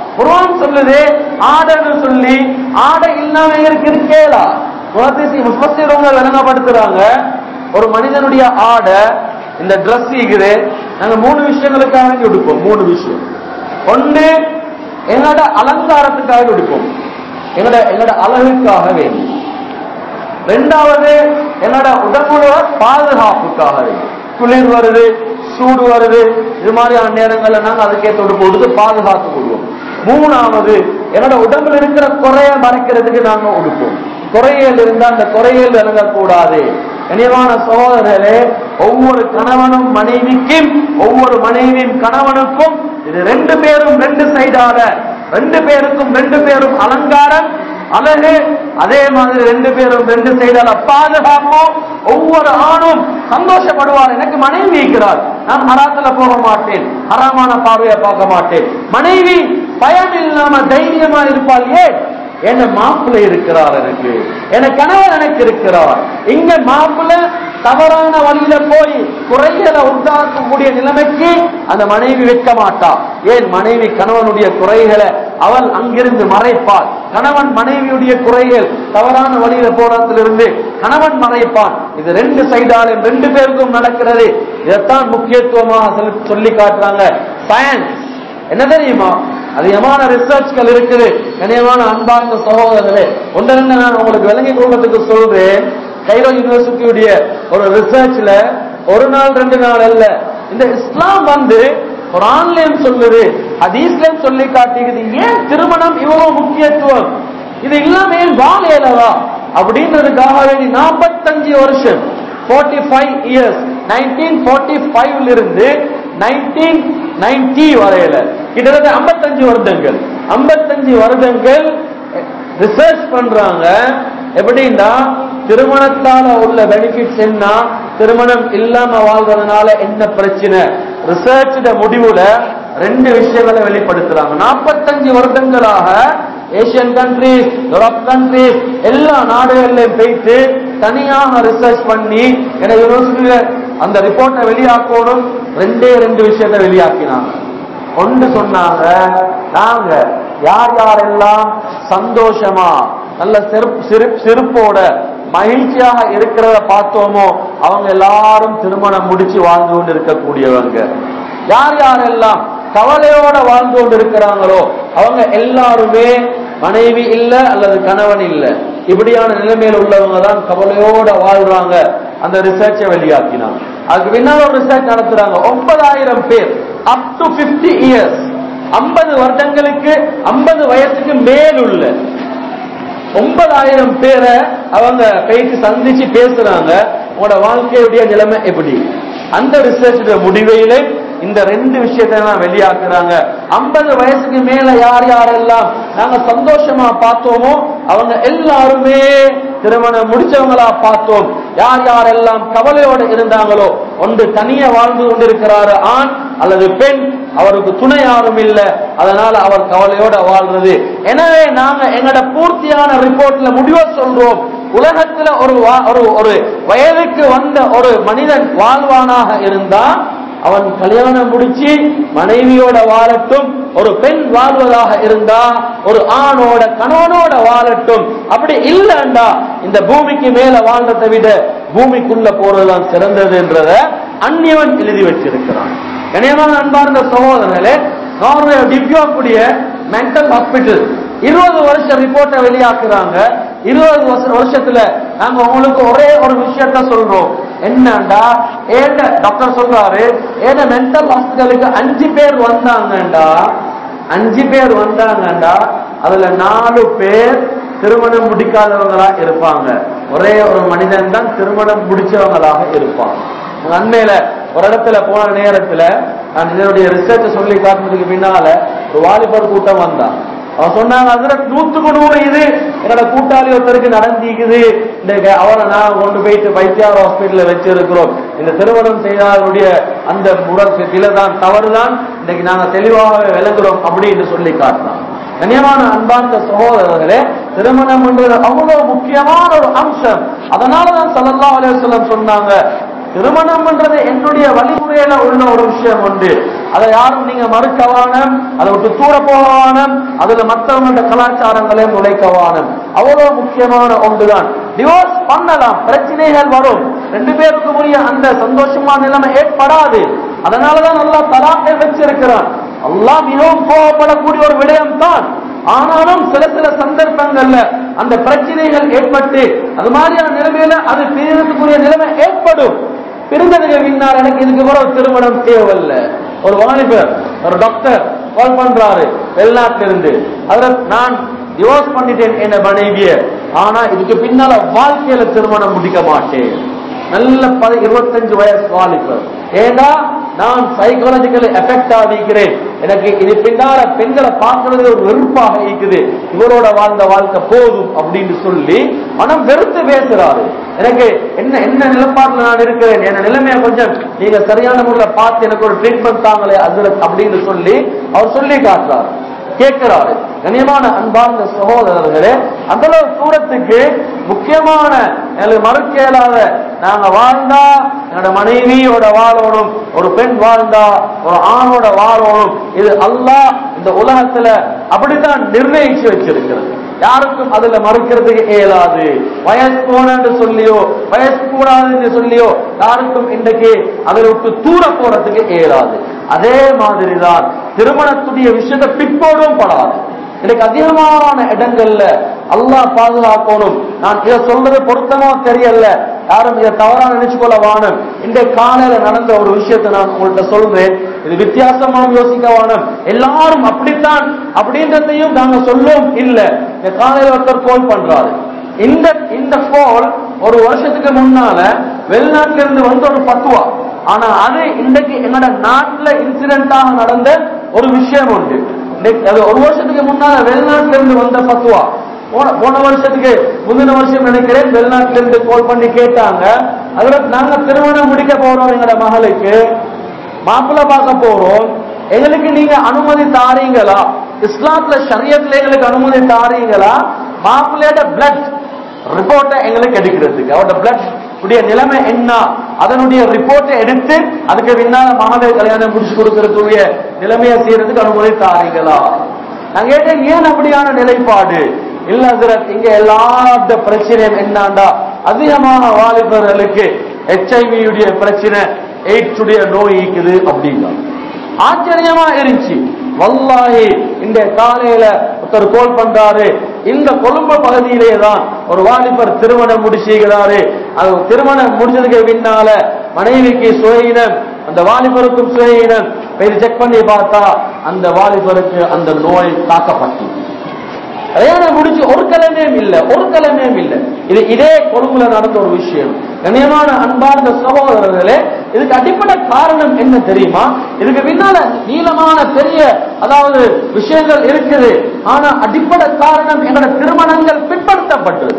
குர்ஆன் சொல்லுது ஆடைன்னு சொல்லி ஆடை இல்லாம இருக்கு இருக்கேலா முஃபஸிரவங்க விளங்கப்படுத்துறாங்க ஒரு மனிதனுடைய ஆடை இந்த Dress இருக்குது நாங்க மூணு விஷயங்களுக்காக வேண்டி உடுப்போம் மூணு விஷயம் ஒண்ணு எங்களோட அலங்காரத்துக்காக உடுப்போம் எங்களோட எங்களோட அழகுக்காக வேண்டி ரெண்டாவது என்னோட உடம்புல பாதுகாப்புக்காக வேண்டி குளிர் வருது சூடு வருது இது மாதிரியான நேரங்கள்ல நாங்க அதுக்கேற்ற உடுப்பு உடுத்து பாதுகாத்து கொள்வோம் மூணாவது என்னோட உடம்புல இருக்கிற குறைய மறைக்கிறதுக்கு நாங்க உடுப்போம் குறையல் இருந்தா அந்த குறையல் விளங்கக்கூடாது கனியமான சகோதரர்களே ஒவ்வொரு கணவனும் மனைவிக்கும் ஒவ்வொரு மனைவியும் கணவனுக்கும் இது ரெண்டு பேரும் ரெண்டு சைடால ரெண்டு பேருக்கும் ரெண்டு பேரும் அலங்காரம் அழகு அதே மாதிரி ரெண்டு பேரும் ரெண்டு சைடால பாதுகாப்போம் ஒவ்வொரு ஆணும் சந்தோஷப்படுவார் எனக்கு மனைவி இருக்கிறார் நான் ஹராத்துல போக மாட்டேன் ஹராமான பார்வையை பார்க்க மாட்டேன் மனைவி பயம் இல்லாம தைரியமா இருப்பாள் ஏன் என்ன மாப்பிள்ளை இருக்கிறார் எனக்கு என கணவர் எனக்கு இருக்கிறார் இங்க மாப்பிள்ளை தவறான வழியில போய் குறைகளை உண்டாக்கக்கூடிய நிலைமைக்கு அந்த மனைவி வைக்க மாட்டா ஏன் மனைவி கணவனுடைய குறைகளை அவள் அங்கிருந்து மறைப்பாள் கணவன் மனைவியுடைய குறைகள் தவறான வழியில போறதிலிருந்து கணவன் மறைப்பான் இது ரெண்டு சைடாலும் ரெண்டு பேருக்கும் நடக்கிறது இதைத்தான் முக்கியத்துவமாக சொல்லி- சொல்லி காட்டுறாங்க சயின்ஸ் என்ன தெரியுமா அதிகமான ரிசர்ச்கள் இருக்குது கனியமான அன்பார்ந்த சகோதரர்களே ஒன்று ரெண்டு நான் உங்களுக்கு விளங்கி கொள்வதற்கு சொல்றேன் கைரோ யூனிவர்சிட்டியுடைய ஒரு ரிசர்ச்ல ஒரு நாள் ரெண்டு நாள் அல்ல இந்த இஸ்லாம் வந்து குரான்லயும் சொல்லுது ஹதீஸ்லயும் சொல்லி காட்டுகிறது ஏன் திருமணம் இவ்வளவு முக்கியத்துவம் இது இல்லாம ஏன் வாழையலவா அப்படின்றதுக்காக வேண்டி நாற்பத்தஞ்சு வருஷம் 45 இயர்ஸ் நைன்டீன் ஃபோர்ட்டி ஃபைவ்ல இருந்து நைன்டீன் நைன்டி வரையில கிட்டத்தட்ட 55 வருடங்கள் 55 வருடங்கள் ரிசர்ச் பண்றாங்க எப்படின்னா திருமணத்தால உள்ள பெனிஃபிட்ஸ் என்ன திருமணம் இல்லாம வாழ்றதுனால என்ன பிரச்சனை ரிசர்ச் முடிவுல ரெண்டு விஷயங்களை வெளிப்படுத்துறாங்க 45 வருடங்களாக ஏசியன் கண்ட்ரிஸ் யூரோப் கண்ட்ரிஸ் எல்லா நாடுகள்லயும் போயிட்டு தனியாக ரிசர்ச் பண்ணி எனக்கு யூனிவர்சிட்டியில அந்த ரிப்போர்ட்டை வெளியாக்கணும் ரெண்டே ரெண்டு விஷயத்தை வெளியாக்கினாங்க ஒன்று சொன்னாங்க நாங்க யார் யாரெல்லாம் சந்தோஷமா நல்ல செருப்பு சிரிப்- சிரிப்போட மகிழ்ச்சியாக இருக்கிறத பார்த்தோமோ அவங்க எல்லாரும் திருமணம் முடிச்சு வாழ்ந்து கொண்டு இருக்கக்கூடியவங்க யார் யாரெல்லாம் கவலையோட வாழ்ந்து கொண்டு இருக்கிறாங்களோ அவங்க எல்லாருமே மனைவி இல்ல அல்லது கணவன் இல்ல இப்படியான நிலைமையில் உள்ளவங்க தான் கவலையோட வாழ்றாங்க அந்த ரிசர்ச்சை வெளியாக்கினாங்க அதுக்கு பின்னால் ஒரு ரிசர்ச் நடத்துறாங்க ஒன்பதாயிரம் பேர் அப் டு 50 இயர்ஸ் 50 வருடங்களுக்கு 50 வயசுக்கு மேலுள்ள ஒன்பதாயிரம் பேரை அவங்க போயிட்டு சந்திச்சு பேசுறாங்க உங்களோட வாழ்க்கையுடைய நிலைமை எப்படி அந்த ரிசர்ச் முடிவையில இந்த ரெண்டு விஷயத்தை எல்லாம் வெளியாக்குறாங்க 50 வயசுக்கு மேல யார் யாரெல்லாம் நாங்க சந்தோஷமா பார்த்தோமோ அவங்க எல்லாருமே திருமணம் முடிச்சவங்களா பார்த்தோம் யார் யாரெல்லாம் கவலையோடு இருந்தாங்களோ ஒன்று தனியே வாழ்ந்து கொண்டிருக்கிறாரு ஆண் அல்லது பெண் அவருக்கு துணை யாரும் இல்ல அதனால அவர் கவலையோட வாழ்றது எனவே நாங்க எங்கட பூர்த்தியான ரிப்போர்ட்ல முடிவா சொல்றோம் உலகத்துல ஒரு வா- ஒரு ஒரு வயதுக்கு வந்த ஒரு மனிதன் வாழ்வானாக இருந்தா அவன் கல்யாணம் முடிச்சு மனைவியோட வாழட்டும் ஒரு பெண் வாழ்வதாக இருந்தா ஒரு ஆணோட கணவனோட வாழட்டும் அப்படி இல்லைண்டா இந்த பூமிக்கு மேல வாழ்றதை விட பூமிக்குள்ள போறதுதான் சிறந்ததுன்றத அந்நியவன் எழுதி வச்சிருக்கிறான் கனியமான அன்பார்ந்த சகோதரர்களே நார்வே திவ்யாக்குடைய மென்டல் ஹாஸ்பிட்டல் இருபது வருஷம் ரிப்போர்ட்டை வெளியாக்குறாங்க இருபது வருஷ- வருஷத்துல நாங்க உங்களுக்கு ஒரே ஒரு விஷயத்த சொல்றோம் என்னண்டா ஏண்ட டாக்டர் சொல்றாரு ஏண்ட மென்டல் ஹாஸ்பிட்டலுக்கு அஞ்சு பேர் வந்தாங்கண்டா அஞ்சு பேர் வந்தாங்கண்டா அதுல நாலு பேர் திருமணம் முடிக்காதவங்களா இருப்பாங்க ஒரே ஒரு மனிதன் தான் திருமணம் முடிச்சவங்களாக இருப்பாங்க உங்க அண்மையில ஒரு இடத்துல போன நேரத்துல நான் இதனுடைய ரிசர்ச் சொல்லி காட்டுறதுக்கு பின்னால ஒரு வாலிபர் கூட்டம் வந்தான் அவன் சொன்னாங்க அதுல நூத்துக்கு நூறு இது என்னோட கூட்டாளி ஒருத்தருக்கு நடந்திக்குது இந்த அவரை நான் கொண்டு போயிட்டு வைத்தியார் ஹாஸ்பிட்டல்ல வச்சிருக்கிறோம் இந்த திருமணம் செய்தாருடைய அந்த முடக்கில தான் தவறுதான் இன்னைக்கு நாங்க தெளிவாக விளங்குறோம் அப்படின்னு சொல்லி காட்டினான் கண்ணியமான அன்பார்ந்த சகோதரர்களே திருமணம் என்றது அவ்வளவு முக்கியமான ஒரு அம்சம் அதனாலதான் ஸல்லல்லாஹு அலைஹி வஸல்லம் சொன்னாங்க திருமணம்ன்றது என்னுடைய வழிமுறையில உள்ள ஒரு விஷயம் உண்டு அதை யாரும் நீங்க மறுக்கவானம் அதை விட்டு தூர போகவானம் அதுல மற்றவங்களோட கலாச்சாரங்களை நுழைக்கவானம் அவ்வளவு முக்கியமான ஒன்றுதான் டிவோர்ஸ் பண்ணலாம் பிரச்சனைகள் வரும் ரெண்டு பேருக்கும் உரிய அந்த சந்தோஷமான நிலைமை ஏற்படாது அதனாலதான் நல்லா தலாக்கை வச்சிருக்கிறான் அல்லாஹ் மிகவும் கோவப்படக்கூடிய ஒரு விடயம் தான் ஆனாலும் சில சில சந்தர்ப்பங்கள்ல அந்த பிரச்சனைகள் ஏற்பட்டு அது மாதிரியான நிலைமையில அது பிரிவதற்குரிய நிலைமை ஏற்படும் பிரிந்ததுக்கு பின்னால் எனக்கு இதுக்கு கூட ஒரு திருமணம் தேவையில்ல ஒரு வாலிபர் ஒரு டாக்டர் கால் பண்றாரு வெளிநாட்டிலிருந்து அதுல நான் டிவோர்ஸ் பண்ணிட்டேன் என் மனைவிய ஆனா இதுக்கு பின்னால வாழ்க்கையில திருமணம் முடிக்க மாட்டேன் நல்ல பத இருபத்தஞ்சு வயசு வாலிபர் ஏன்னா நான் சைக்காலஜிக்கலி எஃபெக்ட் ஆகிக்கிறேன் எனக்கு இது பின்னால பெண்களை பார்க்கறது ஒரு வெறுப்பாக இருக்குது இவரோட வாழ்ந்த வாழ்க்கை போதும் அப்படின்னு சொல்லி மனம் வெறுத்து பேசுறாரு எனக்கு என்ன என்ன நிலப்பாட்டுல நான் இருக்கிறேன் என் நிலைமைய கொஞ்சம் நீங்க சரியான முறையில் பார்த்து எனக்கு ஒரு ட்ரீட்மெண்ட் தாங்களே அது அப்படின்னு சொல்லி அவர் சொல்லி காட்டுறாரு கேட்கிறாரு கண்ணியமான அன்பார்ந்த சகோதரர்களே அந்த அளவு தூரத்துக்கு முக்கியமான எனக்கு மறுக்க இயலாத நாங்க வாழ்ந்தா என்னோட மனைவியோட வாழணும் ஒரு பெண் வாழ்ந்தா ஒரு ஆணோட வாழணும் இது அல்லாஹ் இந்த உலகத்துல அப்படித்தான் நிர்ணயிச்சு வச்சிருக்கிறது யாருக்கும் அதுல மறுக்கிறதுக்கு இயலாது வயசு போனன்னு சொல்லியோ வயசு கூடாதுன்னு சொல்லியோ யாருக்கும் இன்றைக்கு அதை விட்டு தூர போறதுக்கு இயலாது அதே மாதிரிதான் திருமணத்துடைய விஷயத்தை பிற்போடும் படாது எனக்கு அதிகமான இடங்கள்ல அல்லாஹ் பாதுகாக்கணும் நான் இதை சொல்றது பொருத்தமா தெரியல யாரும் இதை தவறா நினைச்சுக்கொள்ள வானம் இந்த காலையில நடந்த ஒரு விஷயத்தை நான் உங்கள்கிட்ட சொல்றேன் இது வித்தியாசமா யோசிக்க வானம் எல்லாரும் அப்படித்தான் அப்படின்றதையும் நாங்க சொல்லவும் இல்ல இந்த காலையில ஒருத்தர் கோல் பண்றாரு இந்த இந்த கோல் ஒரு வருஷத்துக்கு முன்னால வெளிநாட்டில இருந்து வந்த ஒரு பத்துவா ஆனா அது இன்றைக்கு என்னோட நாட்டுல இன்சிடென்டாக நடந்த ஒரு விஷயம் உண்டு இன்னைக்கு அது ஒரு வருஷத்துக்கு முன்னால வெளிநாட்டுல இருந்து வந்த பத்துவா போன போன வருஷத்துக்கு முந்தின வருஷம் நினைக்கிறேன் வெளிநாட்டுல இருந்து கால் பண்ணி கேட்டாங்க அதுல நாங்க திருமணம் முடிக்க போறோம் எங்களோட மகளுக்கு மாப்பிள்ளை பார்க்க போறோம் எங்களுக்கு நீங்க அனுமதி தாரீங்களா இஸ்லாத்துல ஷரியத்துல எங்களுக்கு அனுமதி தாரீங்களா மாப்பிள்ளையோட பிளட் ரிப்போர்ட்டை எங்களுக்கு எடுக்கிறதுக்கு அவரோட பிளட் உடைய நிலைமை என்ன அதனுடைய ரிப்போர்ட்டை எடுத்து அதுக்கு பின்னால மகளை கல்யாணம் முடிச்சு கொடுக்கறதுடைய நிலைமையை செய்யறதுக்கு அனுமதி தாரீங்களா நான் கேட்டேன் ஏன் அப்படியான நிலைப்பாடு இல்ல ஹசரத் இங்க எல்லாத்த பிரச்சனையும் என்னண்டா அதிகமான வாலிபர்களுக்கு ஹெச்ஐவியுடைய பிரச்சனை எய்ட்ஸ் உடைய நோய் இருக்குது அப்படின்னா ஆச்சரியமா இருந்துச்சு வல்லாஹி இந்த காலையில ஒருத்தர் கோல் பண்றாரு இந்த கொழும்பு பகுதியிலே தான் ஒரு வாலிபர் திருமணம் முடிச்சுக்கிறாரு அது திருமணம் முடிஞ்சதுக்கு பின்னால மனைவிக்கு சுயினம் அந்த வாலிபருக்கும் சுயினம் போய் செக் பண்ணி பார்த்தா அந்த வாலிபருக்கு அந்த நோய் தாக்கப்பட்டு கல்யாணம் முடிச்சு ஒரு கிழமையும் இல்ல ஒரு கிழமையும் இல்ல இது இதே கொழும்புல நடந்த ஒரு விஷயம் கண்ணியமான அன்பார்ந்த சகோதரர்களே இதுக்கு அடிப்படை காரணம் என்ன தெரியுமா இதுக்கு பின்னால நீளமான பெரிய அதாவது விஷயங்கள் இருக்குது ஆனா அடிப்படை காரணம் எங்களோட திருமணங்கள் பிற்படுத்தப்பட்டது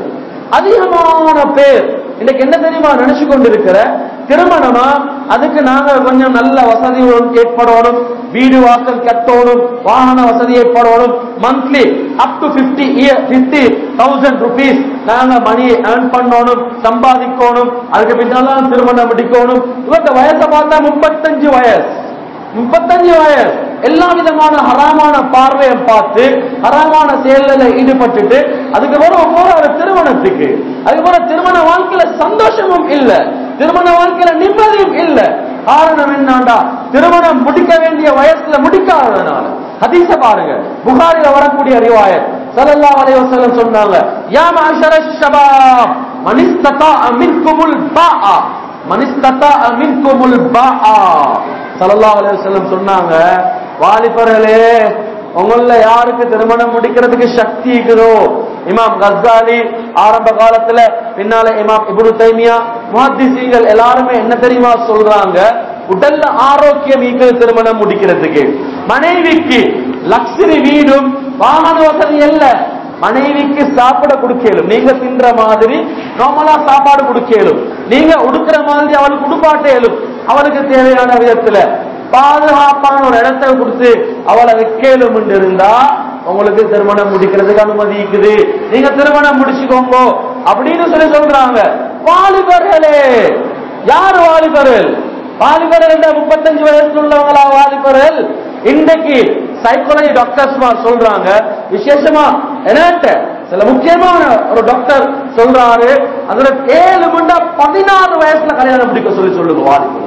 அதிகமான பேர் இன்னைக்கு என்ன தெரியுமா நினைச்சு கொண்டிருக்கிற திருமணமா அதுக்கு நாங்க கொஞ்சம் நல்ல வசதி ஏற்படணும் வீடு வாசல் கட்டணும் வாகன வசதி ஏற்படணும் monthly up to fifty year fifty thousand rupees நாங்க மணி ஏர்ன் பண்ணணும் சம்பாதிக்கணும் அதுக்கு பின்னால திருமணம் முடிக்கணும் இவங்க வயசை பார்த்தா முப்பத்தஞ்சு வயசு முப்பத்தஞ்சு வயசு எல்லா விதமான ஹராமான பார்வையை பார்த்து ஹராமான செயல்ல ஈடுபட்டுட்டு அதுக்கு பிறகு போறாரு திருமணத்துக்கு அதுக்கு பிறகு திருமண வாழ்க்கையில சந்தோஷமும் இல்ல திருமண வாழ்க்கையில நிம்மதியும் இல்ல காரணம் என்னண்டா திருமணம் முடிக்க வேண்டிய வயசுல முடிக்காததுனால ஹதீஸ பாருங்க புகாரில வரக்கூடிய ரிவாயத் ஸல்லல்லாஹு அலைஹி வஸல்லம் சொன்னாங்க யா மஅஷர ஷபாப் மனிஸ்ததா மின்குமுல் பாஆ மனிஸ்ததா மின்குமுல் பாஆ ஸல்லல்லாஹு அலைஹி வஸல்லம் சொன்னாங்க வாலிபர்களே உங்கள யாருக்கு திருமணம் முடிக்கிறதுக்கு சக்தி இருக்குதோ இமாம் கஸ்ஸாலி ஆரம்ப காலத்துல பின்னால இமாம் இப்னு தைமியா முஹத்திஸீங்கள் எல்லாருமே என்ன தெரியுமா சொல்றாங்க உடல்ல ஆரோக்கியம் ஈக்குது திருமணம் முடிக்கிறதுக்கு மனைவிக்கு லக்ஸரி வீடும் வாகன வசதி அல்ல மனைவிக்கு சாப்பிட கொடுக்கலும் நீங்க தின்ற மாதிரி நார்மலா சாப்பாடு கொடுக்கலும் நீங்க உடுக்கிற மாதிரி அவளுக்கு உடுப்பாட்டேலும் அவளுக்கு தேவையான விதத்துல பாதுகாப்பான ஒரு இடத்தை கொடுத்து அவளை வைக்கலும் இருந்தா உங்களுக்கு திருமணம் முடிக்கிறதுக்கு அனுமதி இருக்குது நீங்க திருமணம் முடிச்சுக்கோங்க அப்படின்னு சொல்லி சொல்றாங்க வாலிபர்களே யார் வாலிபர்கள் வாலிபர்கள் என்ற முப்பத்தஞ்சு வயசுல உள்ளவங்களா வாலிபர்கள் இன்றைக்கு சைக்காலஜி டாக்டர்ஸ் சொல்றாங்க விசேஷமா என்னட்ட சில முக்கியமான ஒரு டாக்டர் சொல்றாரு அதுல ஏழு மண்டா பதினாறு வயசுல கல்யாணம் முடிக்க சொல்லி சொல்லுங்க வாலிபர்கள்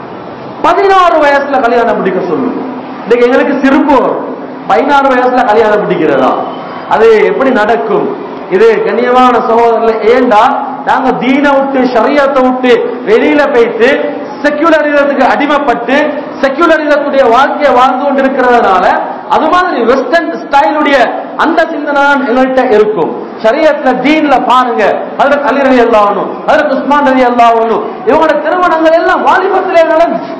பதினாறு வயசுல கல்யாணம் முடிக்க சொல்லுங்க இன்னைக்கு எங்களுக்கு சிரிப்பு வரும் பதினாறு வயசுல கல்யாணம் முடிக்கிறதா அது எப்படி நடக்கும் இது கண்ணியமான சகோதரர்கள் ஏண்டா நாங்க தீன விட்டு ஷரியத்தை விட்டு வெளியில போயிட்டு செக்யூலரிசத்துக்கு அடிமைப்பட்டு செக்யூலரிசத்துடைய வாழ்க்கையை வாழ்ந்து கொண்டிருக்கிறதுனால அது மாதிரி வெஸ்டர்ன் ஸ்டைலுடைய அந்த சிந்தனை தான் எங்கள்கிட்ட இருக்கும் ஷரியத்துல தீன்ல பாருங்க அதுல அலி ரலி அல்லாஹ் அதுல உஸ்மான் ரலி அல்லாஹ் இவங்களோட திருமணங்கள் எல்லாம் வாலிபத்திலே நடந்துச்சு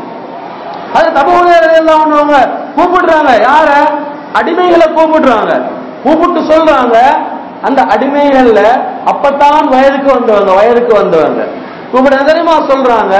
அது தபுடைய எல்லாம் ஒண்ணுவங்க கூப்பிடுறாங்க யார அடிமைகளை கூப்பிடுறாங்க கூப்பிட்டு சொல்றாங்க அந்த அடிமைகள்ல அப்பதான் வயதுக்கு வந்தவங்க வயதுக்கு வந்தவங்க கூப்பிட தெரியுமா சொல்றாங்க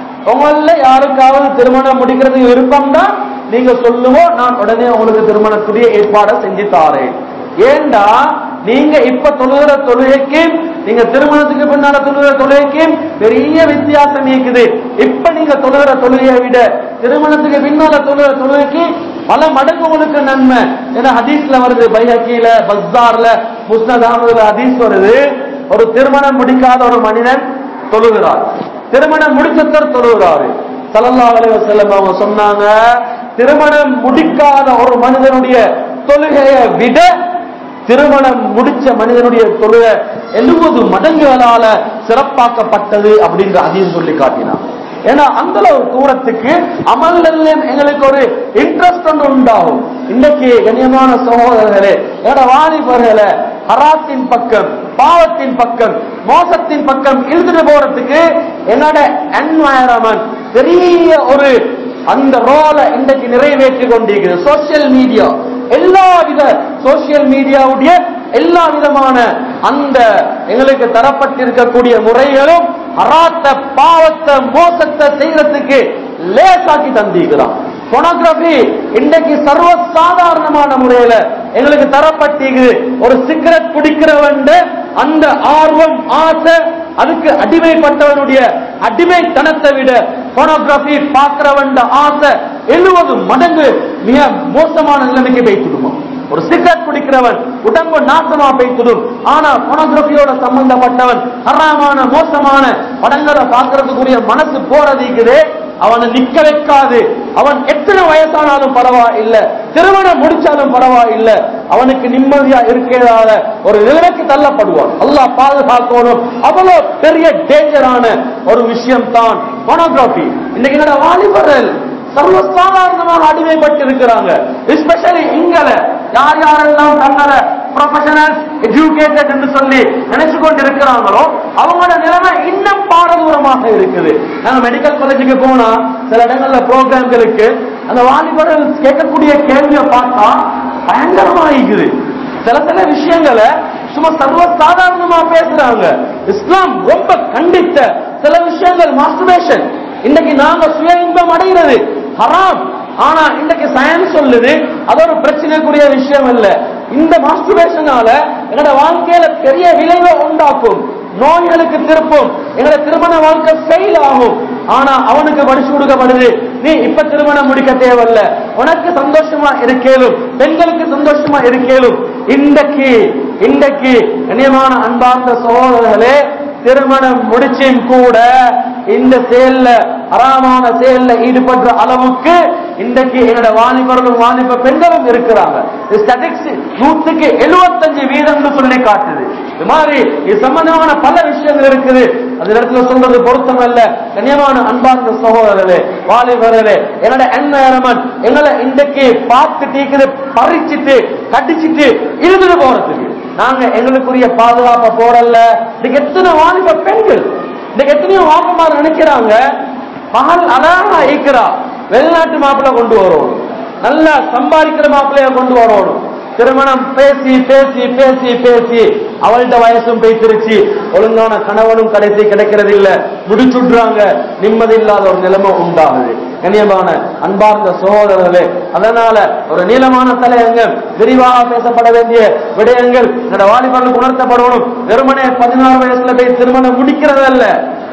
உங்கள யாருக்காவது திருமணம் முடிக்கிறதுக்கு விருப்பம் தான் நீங்க சொல்லுவோம் நான் உடனே உங்களுக்கு திருமணத்துடைய ஏற்பாடை செஞ்சு தாரேன் ஏண்டா நீங்க இப்ப தொழுகிற தொழுகைக்கு நீங்க திருமணத்துக்கு பின்னால தொழுகிற தொழுகைக்கு பெரிய வித்தியாசம் இருக்குது இப்ப நீங்க தொழுகிற தொழுகையை விட திருமணத்துக்கு பின்னால தொழுகிற தொழுகைக்கு பல மடங்கு உங்களுக்கு நன்மை ஏன்னா ஹதீஸ்ல வருது பைஹக்கில பஸ்தார்ல முஸ்னத் அஹமதுல ஹதீஸ் வருது ஒரு திருமணம் முடிக்காத ஒரு மனிதன் தொழுகிறார் திருமணம் முடிச்சத்தர் தொழுகிறாரு ஸல்லல்லாஹு அலைஹி வஸல்லம் அவங்க சொன்னாங்க திருமணம் முடிக்காத ஒரு மனிதனுடைய தொழுகையை விட திருமணம் முடிச்ச மனிதனுடைய தொழுகை எழுபது மடங்குகளால சிறப்பாக்கப்பட்டது அப்படின்ற அதையும் சொல்லி காட்டினான் ஏன்னா அந்த அளவு தூரத்துக்கு அமல்ல எங்களுக்கு ஒரு இன்ட்ரெஸ்ட் ஒன்று உண்டாகும் இன்னைக்கு கண்ணியமான சகோதரர்களே என்னோட வாலிபர்களே ஹராத்தின் பக்கம் பாவத்தின் பக்கம் மோசத்தின் பக்கம் இழுத்துட்டு போறதுக்கு என்னோட என்வாயரமெண்ட் பெரிய ஒரு அந்த ரோலை இன்றைக்கு நிறைவேற்றி கொண்டிருக்கிறது சோசியல் மீடியா எல்லா வித சோசியல் மீடியாவுடைய எல்லா விதமான அந்த எங்களுக்கு தரப்பட்டிருக்கக்கூடிய முறைகளும் அராத்த பாவத்தை மோசத்தை செய்யறதுக்கு லேசாக்கி தந்திருக்கிறான் பொனோகிராபி இன்றைக்கு சர்வ சாதாரணமான முறையில எங்களுக்கு தரப்பட்டிருக்குது ஒரு சிகரெட் குடிக்கிறவன் அந்த ஆர்வம் ஆசை அதுக்கு அடிமைப்பட்டவனுடைய அடிமைத்தனத்தை விட போனோகிராபி பார்க்கிறவன் ஆசை எழுபது மடங்கு மிக மோசமான நிலைமைக்கு வைத்துடுமா ஒரு சிகரெட் குடிக்கிறவன் உடம்பு நாசமா வைத்துடும் ஆனா போனோகிராபியோட சம்பந்தப்பட்டவன் ஹராமான மோசமான படங்களை பார்க்கறதுக்குரிய மனசு போறதுக்குதே அவனை நிக்க வைக்காது அவன் எத்தனை வயசானாலும் பரவாயில்ல திருமணம் முடிச்சாலும் பரவாயில்ல அவனுக்கு நிம்மதியா இருக்கிறதால ஒரு நிலைக்கு தள்ளப்படுவான் அல்லாஹ் பாதுகாக்கணும் அவ்வளவு பெரிய டேஞ்சரான ஒரு விஷயம் தான் போனோகிராபி இன்னைக்கு என்னோட வாலிபர்கள் சர்வசாதாரணமாக அடிமைப்பட்டு இருக்கிறாங்க எஸ்பெஷலி இங்கல யார் யாரெல்லாம் தங்களை ப்ரொஃபஷனல் எஜுகேட்டட் என்று சொல்லி நினைச்சு கொண்டு இருக்கிறாங்களோ அவங்களோட நிலைமை இன்னும் பாரதூரமாக இருக்குது நாங்க மெடிக்கல் காலேஜுக்கு போனா சில இடங்கள்ல ப்ரோக்ராம்களுக்கு அந்த வாலிபர்கள் கேட்கக்கூடிய கேள்வியை பார்த்தா பயங்கரமா இருக்குது சில சில விஷயங்களை சும்மா சர்வ சாதாரணமா பேசுறாங்க இஸ்லாம் ரொம்ப கண்டித்த சில விஷயங்கள் மாஸ்டர்பேஷன் இன்னைக்கு நாங்க சுய இன்பம் அடைகிறது ஹராம் ஆனா இன்னைக்கு சயின்ஸ் சொல்லுது அது ஒரு பிரச்சனைக்குரிய விஷயம் இல்ல இந்த மாஸ்டர்பேஷனால என்னோட வாழ்க்கையில பெரிய விளைவை உண்டாக்கும் நோய்களுக்கு திருப்பும் எங்களோட திருமண வாழ்க்கை ஃபெயில் ஆகும் ஆனா அவனுக்கு படிச்சு கொடுக்கப்படுது நீ இப்ப திருமணம் முடிக்க தேவையில்ல உனக்கு சந்தோஷமா இருக்கேலும் பெண்களுக்கு சந்தோஷமா இருக்கேலும் இன்றைக்கு இன்றைக்கு கண்ணியமான அன்பார்ந்த சகோதரர்களே திருமணம் முடிச்சும் கூட இந்த செயல்ல அறாமான செயல்ல ஈடுபடுற அளவுக்கு இன்றைக்கு என்னோட வாலிபர்களும் வாலிப பெண்களும் இருக்கிறாங்க ஸ்டாட்டிக்ஸ் நூத்துக்கு எழுபத்தஞ்சு வீதம்னு சொல்லி காட்டுது இது மாதிரி இது சம்பந்தமான பல விஷயங்கள் இருக்குது அது இடத்துல சொல்றது பொருத்தம் அல்ல கண்ணியமான அன்பார்ந்த சகோதரர்களே வாலிபர்களே என்னோட என்வாயரமெண்ட் எங்களை இன்றைக்கு பார்த்து டீக்குது பறிச்சிட்டு கடிச்சிட்டு இழுத்துட்டு போறதுக்கு நாங்க எங்களுக்குரிய பாதுகாப்பை போடல இன்னைக்கு எத்தனை வாலிப பெண்கள் இன்னைக்கு எத்தனையோ வாப்பமார் நினைக்கிறாங்க மகள் அழகா இருக்கிறா வெளிநாட்டு மாப்பிள்ளை கொண்டு வரணும் நல்லா சம்பாதிக்கிற மாப்பிள்ளைய கொண்டு வரணும் திருமணம் பேசி பேசி பேசி பேசி அவள்கிட்ட வயசும் பேசிருச்சு ஒழுங்கான கணவனும் கடைசி கிடைக்கிறது இல்ல முடிச்சுடுறாங்க நிம்மதி இல்லாத ஒரு நிலைமை உண்டாகுது கண்ணியமான அன்பார்ந்த சகோதரர்களே அதனால ஒரு நீளமான தலையங்கம் விரிவாக பேசப்பட வேண்டிய விடயங்கள் என்னோட வாலிபர்களுக்கு உணர்த்தப்படணும் வெறுமனே பதினாறு வயசுல போய் திருமணம் முடிக்கிறது அல்ல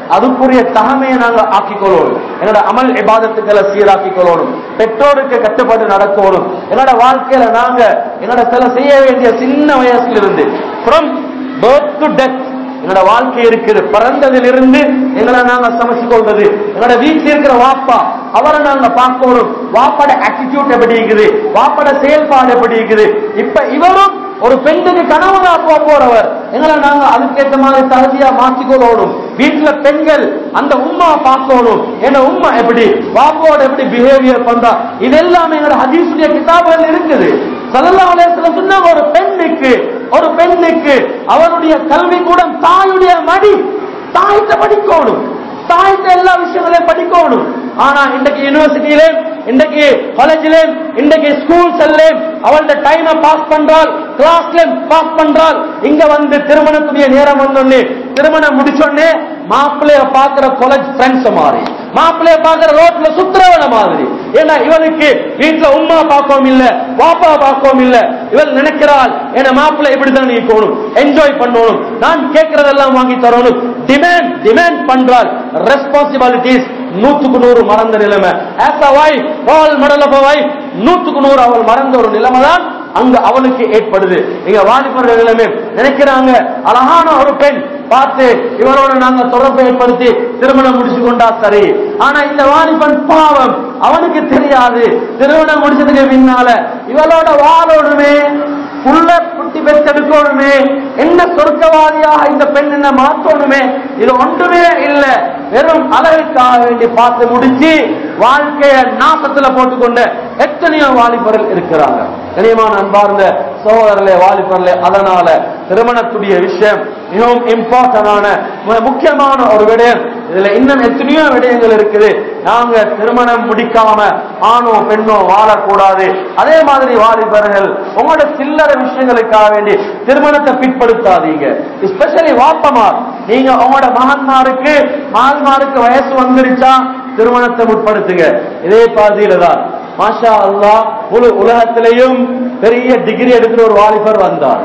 அதுக்குரிய தகமையை நாங்க ஆக்கிக்கொள்ளணும் என்னோட அமல் இபாதத்துக்களை சீராக்கிக்கொள்ளணும் பெற்றோருக்கு கட்டுப்பட்டு நடக்கணும் என்னோட வாழ்க்கையில நாங்க என்னோட சில செய்ய வேண்டிய சின்ன வயசுல இருந்து ஃப்ரம் birth டு டெத் எங்களோட வாழ்க்கை இருக்குது பிறந்ததிலிருந்து எங்களை நாங்க சமைச்சு கொள்வது எங்களோட வீட்டில் இருக்கிற வாப்பா அவரை நாங்க பார்க்கணும் வாப்பாட ஆட்டிடியூட் எப்படி இருக்குது வாப்பாட செயல்பாடு எப்படி இருக்குது இப்ப இவரும் ஒரு பெண்ணுக்கு கணவனா போக போறவர் எங்களை நாங்க அதுக்கேற்ற மாதிரி தகுதியா மாற்றிக்கொள்ளணும் வீட்டுல பெண்கள் அந்த உம்மா பார்க்கணும் என்ன உம்மா எப்படி பாப்பாவோட எப்படி பிஹேவியர் பண்றா இது எல்லாமே எங்களோட ஹதீசுடைய கிதாபுகள் இருக்குது சல்லல்லாஹு அலைஹி வஸல்லம் சொன்னாங்க ஒரு பெண்ணுக்கு ஒரு பெண்ணுக்கு அவருடைய கல்வி கூடம் தாயுடைய மடி தாய்த்த படிக்கணும் தாய்த்த எல்லா விஷயங்களையும் படிக்கணும் ஆனா இன்றைக்கு யூனிவர்சிட்டியிலே இன்றைக்கு காலேஜிலே இன்றைக்கு ஸ்கூல்ஸ் அவளோட டைமை பாஸ் பண்றாள் கிளாஸ்ல பாஸ் பண்றாள் இங்க வந்து திருமணத்துடைய நேரம் வந்தோடனே திருமணம் முடிச்சோடனே மாப்பிள்ளைய பாக்குற காலேஜ் ஃப்ரெண்ட்ஸ் மாதிரி மாப்பிள்ளைய பாக்குற ரோட்ல சுத்துறவன மாதிரி ஏன்னா இவனுக்கு வீட்டுல உம்மா பார்க்கவும் இல்ல பாப்பா பார்க்கவும் இல்ல இவள் நினைக்கிறாள் ஏன்னா மாப்பிள்ளை இப்படிதான் நீ போகணும் என்ஜாய் பண்ணணும் நான் கேட்கறதெல்லாம் வாங்கி தரணும் டிமாண்ட் டிமாண்ட் பண்றாள் ரெஸ்பான்சிபிலிட்டிஸ் நூத்துக்கு நூறு மறந்த நிலைமை as a wife all model of wife நூத்துக்கு நூறு அவள் மறந்த ஒரு நிலைமை தான் அங்க அவளுக்கு ஏற்படுது இங்க வாலிபர்கள் நிலைமை நினைக்கிறாங்க அழகான ஒரு பெண் பார்த்து இவரோட நாங்க தொடர்பு ஏற்படுத்தி திருமணம் முடிச்சு கொண்டா சரி ஆனா இந்த வாலிபன் பாவம் அவனுக்கு தெரியாது திருமணம் முடிச்சதுக்கு பின்னால இவளோட வாழோடுமே புள்ள குட்டி பெற்றெடுக்கணுமே என்ன சொர்க்கவாதியாக இந்த பெண் என்ன மாற்றணுமே இது ஒன்றுமே இல்ல வெறும் அழகுக்காக வேண்டி பார்த்து முடிச்சு வாழ்க்கைய நாசத்துல போட்டுக்கொண்ட எத்தனையோ வாலிபர்கள் இருக்கிறாங்க கனியமான அன்பார்ந்த சகோதரர்களே வாலிபர்களே அதனால திருமணத்துடைய விஷயம் மிகவும் இம்பார்ட்டன்டான முக்கியமான ஒரு விடயம் இதுல இன்னும் எத்தனையோ விடயங்கள் இருக்குது நாங்க திருமணம் முடிக்காம ஆணோ பெண்ணோ வாழக்கூடாது அதே மாதிரி வாலிபர்கள் உங்களோட சில்லற விஷயங்களுக்காக வேண்டி திருமணத்தை பிற்படுத்தாதீங்க எஸ்பெஷலி வாப்பமார் நீங்க உங்களோட மகன்மாருக்கு மகன்மாருக்கு வயசு வந்துருச்சா திருமணத்தை முற்படுத்துங்க இதே பாதியில தான் மாஷா அல்லாஹ் முழு உலகத்திலையும் பெரிய டிகிரி எடுக்கிற ஒரு வாலிபர் வந்தார்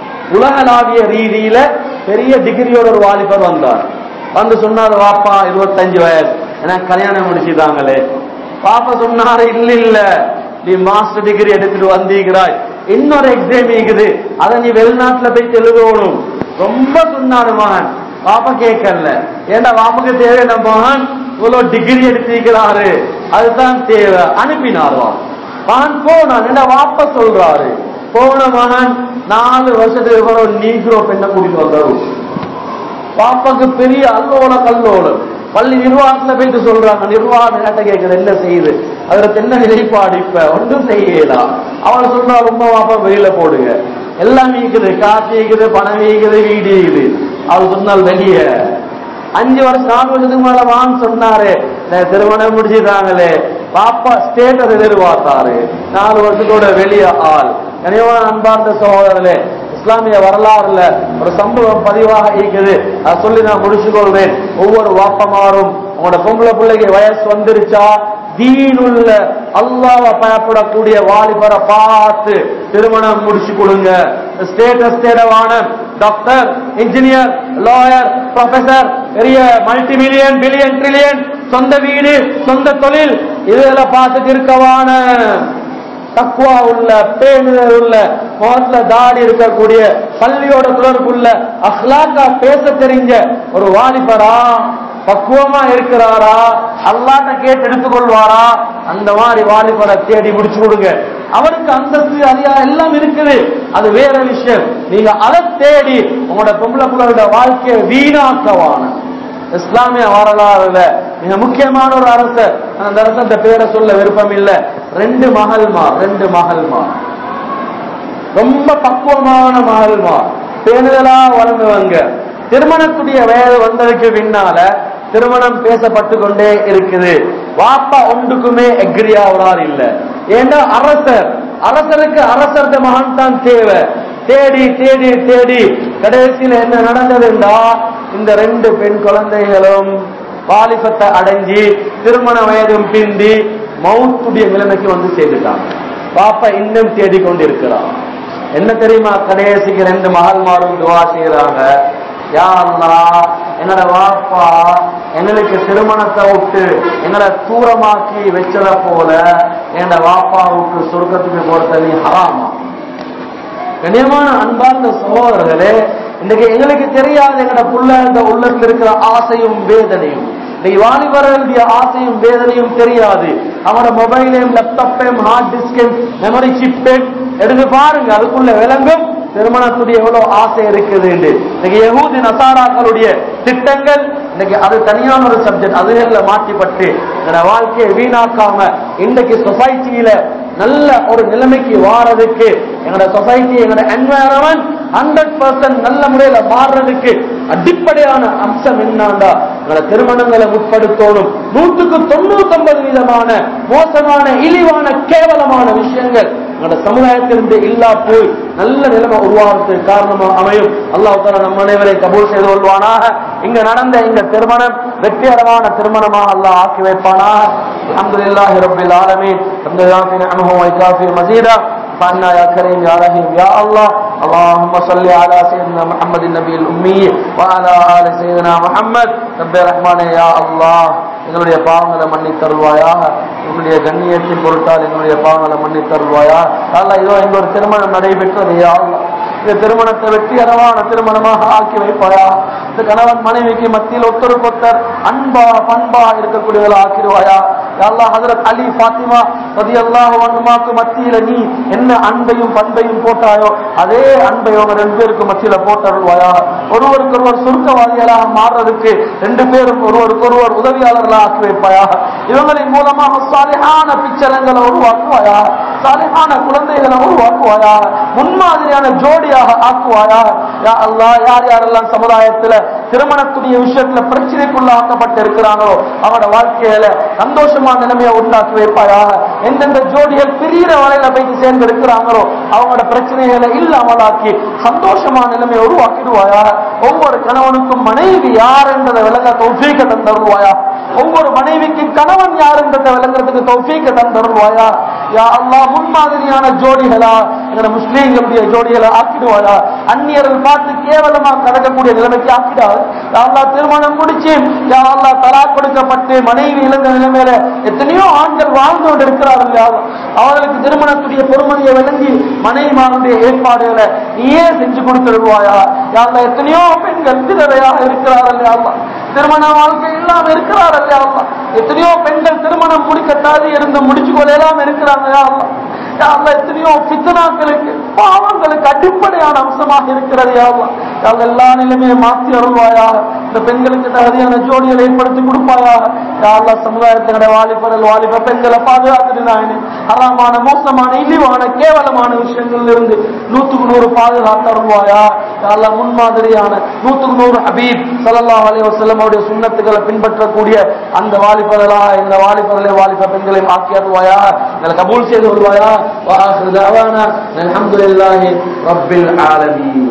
உலகளாவிய ரீதியில பெரிய டிகிரியோட ஒரு வாலிபர் வந்தார் வந்து சொன்னார் வாப்பா இருபத்தஞ்சு வயசு எனக்கு கல்யாணம் முடிச்சுதாங்களே பாப்பா சொன்னாரு இல்ல இல்ல நீ மாஸ்டர் டிகிரி எடுத்துட்டு வந்தீங்கிறாய் இன்னொரு எக்ஸாம் இருக்குது அதை நீ வெளிநாட்டுல போய் எழுதணும் ரொம்ப சொன்னாரு மகன் பாப்பா கேட்கல ஏண்டா பாப்பாக்கு தேவை நம்ம மகன் இவ்வளவு டிகிரி எடுத்திருக்கிறாரு அதுதான் தேவை அனுப்பினார்வா மகன் போனான் என்ன வாப்ப சொல்றாரு போன மகன் நாலு வருஷத்துக்கு அப்புறம் நீக்ரோ பெண்ணை கூட்டிட்டு வந்தாரு பாப்பாக்கு பெரிய அல்லோல கல்லோலம் பள்ளி நிர்வாகத்துல போயிட்டு சொல்றாங்க நிர்வாகம் கேட்ட கேட்குது என்ன செய்யுது அதுல என்ன நிலைப்பாடு இப்ப ஒன்றும் செய்யலாம் அவள் சொல்றா ரொம்ப பாப்பா வெளியில போடுங்க எல்லாம் இருக்குது காசு இருக்குது பணம் இருக்குது வீடு இருக்குது அவள் சொன்னால் வெளியே அஞ்சு வருஷம் நாலு வருஷத்துக்கு மேல வான்னு சொன்னாரு நான் திருமணம் முடிச்சுட்டாங்களே பாப்பா ஸ்டேட்டஸ் எதிர்பார்த்தாரு நாலு வருஷத்தோட வெளியே ஆள் கனிவான அன்பார்ந்த சகோதரர்களே இஸ்லாமிய வரலாறுல ஒரு சம்பவம் பதிவாக இருக்குது அதை சொல்லி நான் முடிச்சு கொள்வேன் ஒவ்வொரு வாப்பமாரும் உங்களோட பொம்பளை பிள்ளைக்கு வயசு வந்துருச்சா தீனுள்ள அல்லாவ பயப்படக்கூடிய வாலிபரை பார்த்து திருமணம் முடிச்சு கொடுங்க ஸ்டேட்டஸ் தேடவான டாக்டர் இன்ஜினியர் லாயர் ப்ரொஃபசர் பெரிய மல்டி மில்லியன் பில்லியன் ட்ரில்லியன் சொந்த வீடு சொந்த தொழில் இதுல பார்த்துட்டு இருக்கவான தக்குவா உள்ள பேணுதல் உள்ள முகத்துல தாடி இருக்கக்கூடிய பள்ளியோட தொடர்புள்ள அஹ்லாக்கா பேச தெரிஞ்ச ஒரு வாலிபரா பக்குவமா இருக்கிறாரா அல்லாட்ட கேட்டு எடுத்துக்கொள்வாரா அந்த மாதிரி வாலிபரை தேடி முடிச்சு கொடுங்க அவருக்கு அந்தஸ்து அதிகாரம் எல்லாம் இருக்குது அது வேற விஷயம் நீங்க அதை தேடி உங்களோட பொம்பளை பிள்ளைகளோட வாழ்க்கையை வீணாக்கவான இஸ்லாமிய வரலாறுல மிக முக்கியமான ஒரு அரசர் அந்த அரசன் பேரை சொல்ல விருப்பம் இல்ல ரெண்டு மகள்மார் ரெண்டு மகள்மார் ரொம்ப பக்குவமான மகள்மார் பேணுதலா வளர்ந்தவங்க திருமணத்துடைய வயது வந்ததுக்கு பின்னால திருமணம் பேசப்பட்டு கொண்டே இருக்குது வாப்பா ஒன்றுக்குமே எக்ரி ஆகிறார் இல்ல ஏன்னா அரசர் அரசருக்கு அரசர்த மகன் தான் தேவை தேடி தேடி தேடி கடைசியில் என்ன நடந்ததுண்டா இந்த ரெண்டு பெண் குழந்தைகளும் வாலிபத்தை அடைஞ்சி திருமண வயதும் பிந்தி மவுத்துடைய நிலைமைக்கு வந்து சேர்ந்துட்டாங்க பாப்பா இன்னும் தேடிக் கொண்டிருக்கிறான் என்ன தெரியுமா கடைசிக்கு ரெண்டு மகள்மாரும் துவா செய்யறாங்க யா அல்லாஹ் என்னோட வாப்பா எங்களுக்கு திருமணத்தை விட்டு எங்களை தூரமாக்கி வச்சத போல என்னோட வாப்பாவுக்கு சொர்க்கத்துக்கு போறது நீ ஹராமா கண்ணியமான அன்பார்ந்த சகோதரர்களே இன்னைக்கு எங்களுக்கு தெரியாது எங்கட புள்ள இந்த உள்ளத்துல இருக்கிற ஆசையும் வேதனையும் இன்னைக்கு வாலிபர்களுடைய ஆசையும் வேதனையும் தெரியாது அவனோட மொபைலையும் லேப்டாப்பையும் ஹார்ட் டிஸ்கையும் மெமரி சிப்பையும் எடுத்து பாருங்க அதுக்குள்ள விளங்கும் திருமணத்துடைய எவ்வளவு ஆசை இருக்குது இன்னைக்கு யகூதி நசாராக்களுடைய திட்டங்கள் இன்னைக்கு அது தனியான ஒரு சப்ஜெக்ட் அதுகள்ல மாட்டிப்பட்டு என்னோட வாழ்க்கையை வீணாக்காம இன்னைக்கு சொசைட்டியில நல்ல ஒரு நிலைமைக்கு வாரதுக்கு எங்களோட சொசைட்டி எங்களோட என்வாயரன்மெண்ட் ஹண்ட்ரட் பர்சன்ட் நல்ல முறையில மாறுறதுக்கு அடிப்படையான அம்சம் என்னண்டா எங்களோட திருமணங்களை முற்படுத்தணும் நூற்றுக்கு தொண்ணூத்தி ஒன்பது விதமான மோசமான இழிவான கேவலமான விஷயங்கள் எங்களோட சமுதாயத்திலிருந்து இல்லா போய் நல்ல நிலைமை உருவாகிறதுக்கு காரணமாக அமையும் அல்லாஹ் தாலா நம் அனைவரை கபூல் செய்து கொள்வானாக இங்க நடந்த இந்த திருமணம் வெற்றிகரமான திருமணமாக அல்லாஹ் ஆக்கி வைப்பானாக அல்ஹம்துலில்லாஹி ரப்பில் ஆலமீன் الحمد نعمه ويكافي مزيدا فعنا يا كريم يا رحيم يا الله اللهم صل على سيدنا محمد النبي الأمي وعلى آل سيدنا محمد رب الرحمن يا الله எங்களுடைய பாவங்களை மன்னித் தருவாயாக எங்களுடைய கண்ணியத்தின் பொருட்டால் எங்களுடைய பாவங்களை மன்னித் தருவாயா அல்ல இதோ எங்க ஒரு திருமணம் நடைபெற்றது யா அல்லாஹ். இந்த திருமணத்தை வெற்றிகரமான திருமணமாக ஆக்கி வைப்பாயா இந்த கணவன் மனைவிக்கு மத்தியில் ஒத்தருக்கொத்தர் அன்பா பண்பா இருக்கக்கூடியவர்கள் ஆக்கிடுவாயா அல்லாஹ் ஹதரத் அலி ஃபாத்திமா ரதியல்லாஹு அன்ஹுமாக்கு மத்தியில நீ என்ன அன்பையும் பண்பையும் போட்டாயோ அதே அன்பை உங்க ரெண்டு பேருக்கு மத்தியில போட்டருள்வாயா ஒருவருக்கு ஒருவர் சுருக்கவாதிகளாக மாறுறதுக்கு ரெண்டு பேரும் ஒருவருக்கு ஒருவர் உதவியாளர்களாக ஆக்கி வைப்பாயா இவங்களின் மூலமாக சாலிஹான பிச்சரங்களை உருவாக்குவாயா சாலிஹான குழந்தைகளை உருவாக்குவாயா முன்மாதிரியான ஜோடியாக ஆக்குவாயா யா அல்லாஹ் யார் யாரெல்லாம் சமுதாயத்துல திருமணத்துடைய விஷயத்துல பிரச்சனைக்குள்ள ஆக்கப்பட்டு இருக்கிறாங்களோ அவனோட வாழ்க்கையில சந்தோஷமான நிலைமையை உண்டாக்கி வைப்பாயாக எந்தெந்த ஜோடிகள் பிரியிற வரையில போய் சேர்ந்து இருக்கிறாங்களோ அவங்களோட பிரச்சனைகளை இல்லாமலாக்கி சந்தோஷமான நிலைமையை உருவாக்கிடுவாயா ஒவ்வொரு கணவனுக்கும் மனைவி யார் என்றதை விளங்க தௌஃபீக்க தந்தருவாயா ஒவ்வொரு மனைவிக்கும் கணவன் யார் என்றதை விளங்குறதுக்கு தௌஃபீக்க தந்தருவாயா யா அல்லாஹ் முன்மாதிரியான ஜோடிகளா எங்களை முஸ்லீம்களுடைய ஜோடிகளை ஆக்கிடுவாயா அந்நியர்கள் பார்த்து கேவலமா கடக்கக்கூடிய நிலைமைக்கு ஆக்கிடாது யா அல்லாஹ் திருமணம் முடிச்சு யா அல்லாஹ் தலா கொடுக்கப்பட்டு மனைவி இழந்த நிலைமையில எத்தனையோ ஆண்கள் வாழ்ந்து கொண்டு இருக்கிறார்கள் யா அல்லாஹ். அவர்களுக்கு திருமணத்துடைய பொறுமதியை விளங்கி மனைவிமாருடைய ஏற்பாடுகளை நீயே செஞ்சு கொடுத்துடுவாயா யா அல்லாஹ் எத்தனையோ பெண்கள் திறவையாக இருக்கிறார்கள் யா அல்லாஹ். திருமண வாழ்க்கை இல்லாம இருக்கிறார்கள் யா அல்லாஹ். எத்தனையோ பெண்கள் திருமணம் முடிக்க தாதி இருந்து முடிச்சு கொள்ளலாம் இருக்கிறாங்க யா அல்லாஹ். யா அல்லாஹ் எத்தனையோ பித்தனாக்களுக்கு பாவங்களுக்கு அடிப்படையான அம்சமாக இருக்கிறது யா அல்லாஹ். யா அல்லாஹ் எல்லா நிலைமையும் மாற்றி அருள்வாயாக இந்த பெண்களுக்கு தகுதியான ஜோடிகளை ஏற்படுத்தி கொடுப்பாயாக யா அல்லாஹ் சமுதாயத்தினுடைய வாலிபர்கள் வாலிப பெண்களை பாதுகாத்துட்டு நாயனே ஹராமான மோசமான இழிவான கேவலமான விஷயங்கள்ல இருந்து நூத்துக்கு நூறு பாதுகாத்து அருள்வாயா யா அல்லாஹ் முன்மாதிரியான நூத்துக்கு நூறு ஹபீப் ஸல்லல்லாஹு அலைஹி வஸல்லம் அவருடைய சுன்னத்துக்களை பின்பற்றக்கூடிய அந்த வாலிபர்களா இந்த வாலிபர்களை வாலிப பெண்களையும் ஆக்கி அருள்வாயா எங்களை கபூல் செய்து கொள்வாயா வா ஆஹிரு தஅவானா அல்ஹம்துலில்லாஹி ரப்பில் ஆலமீன்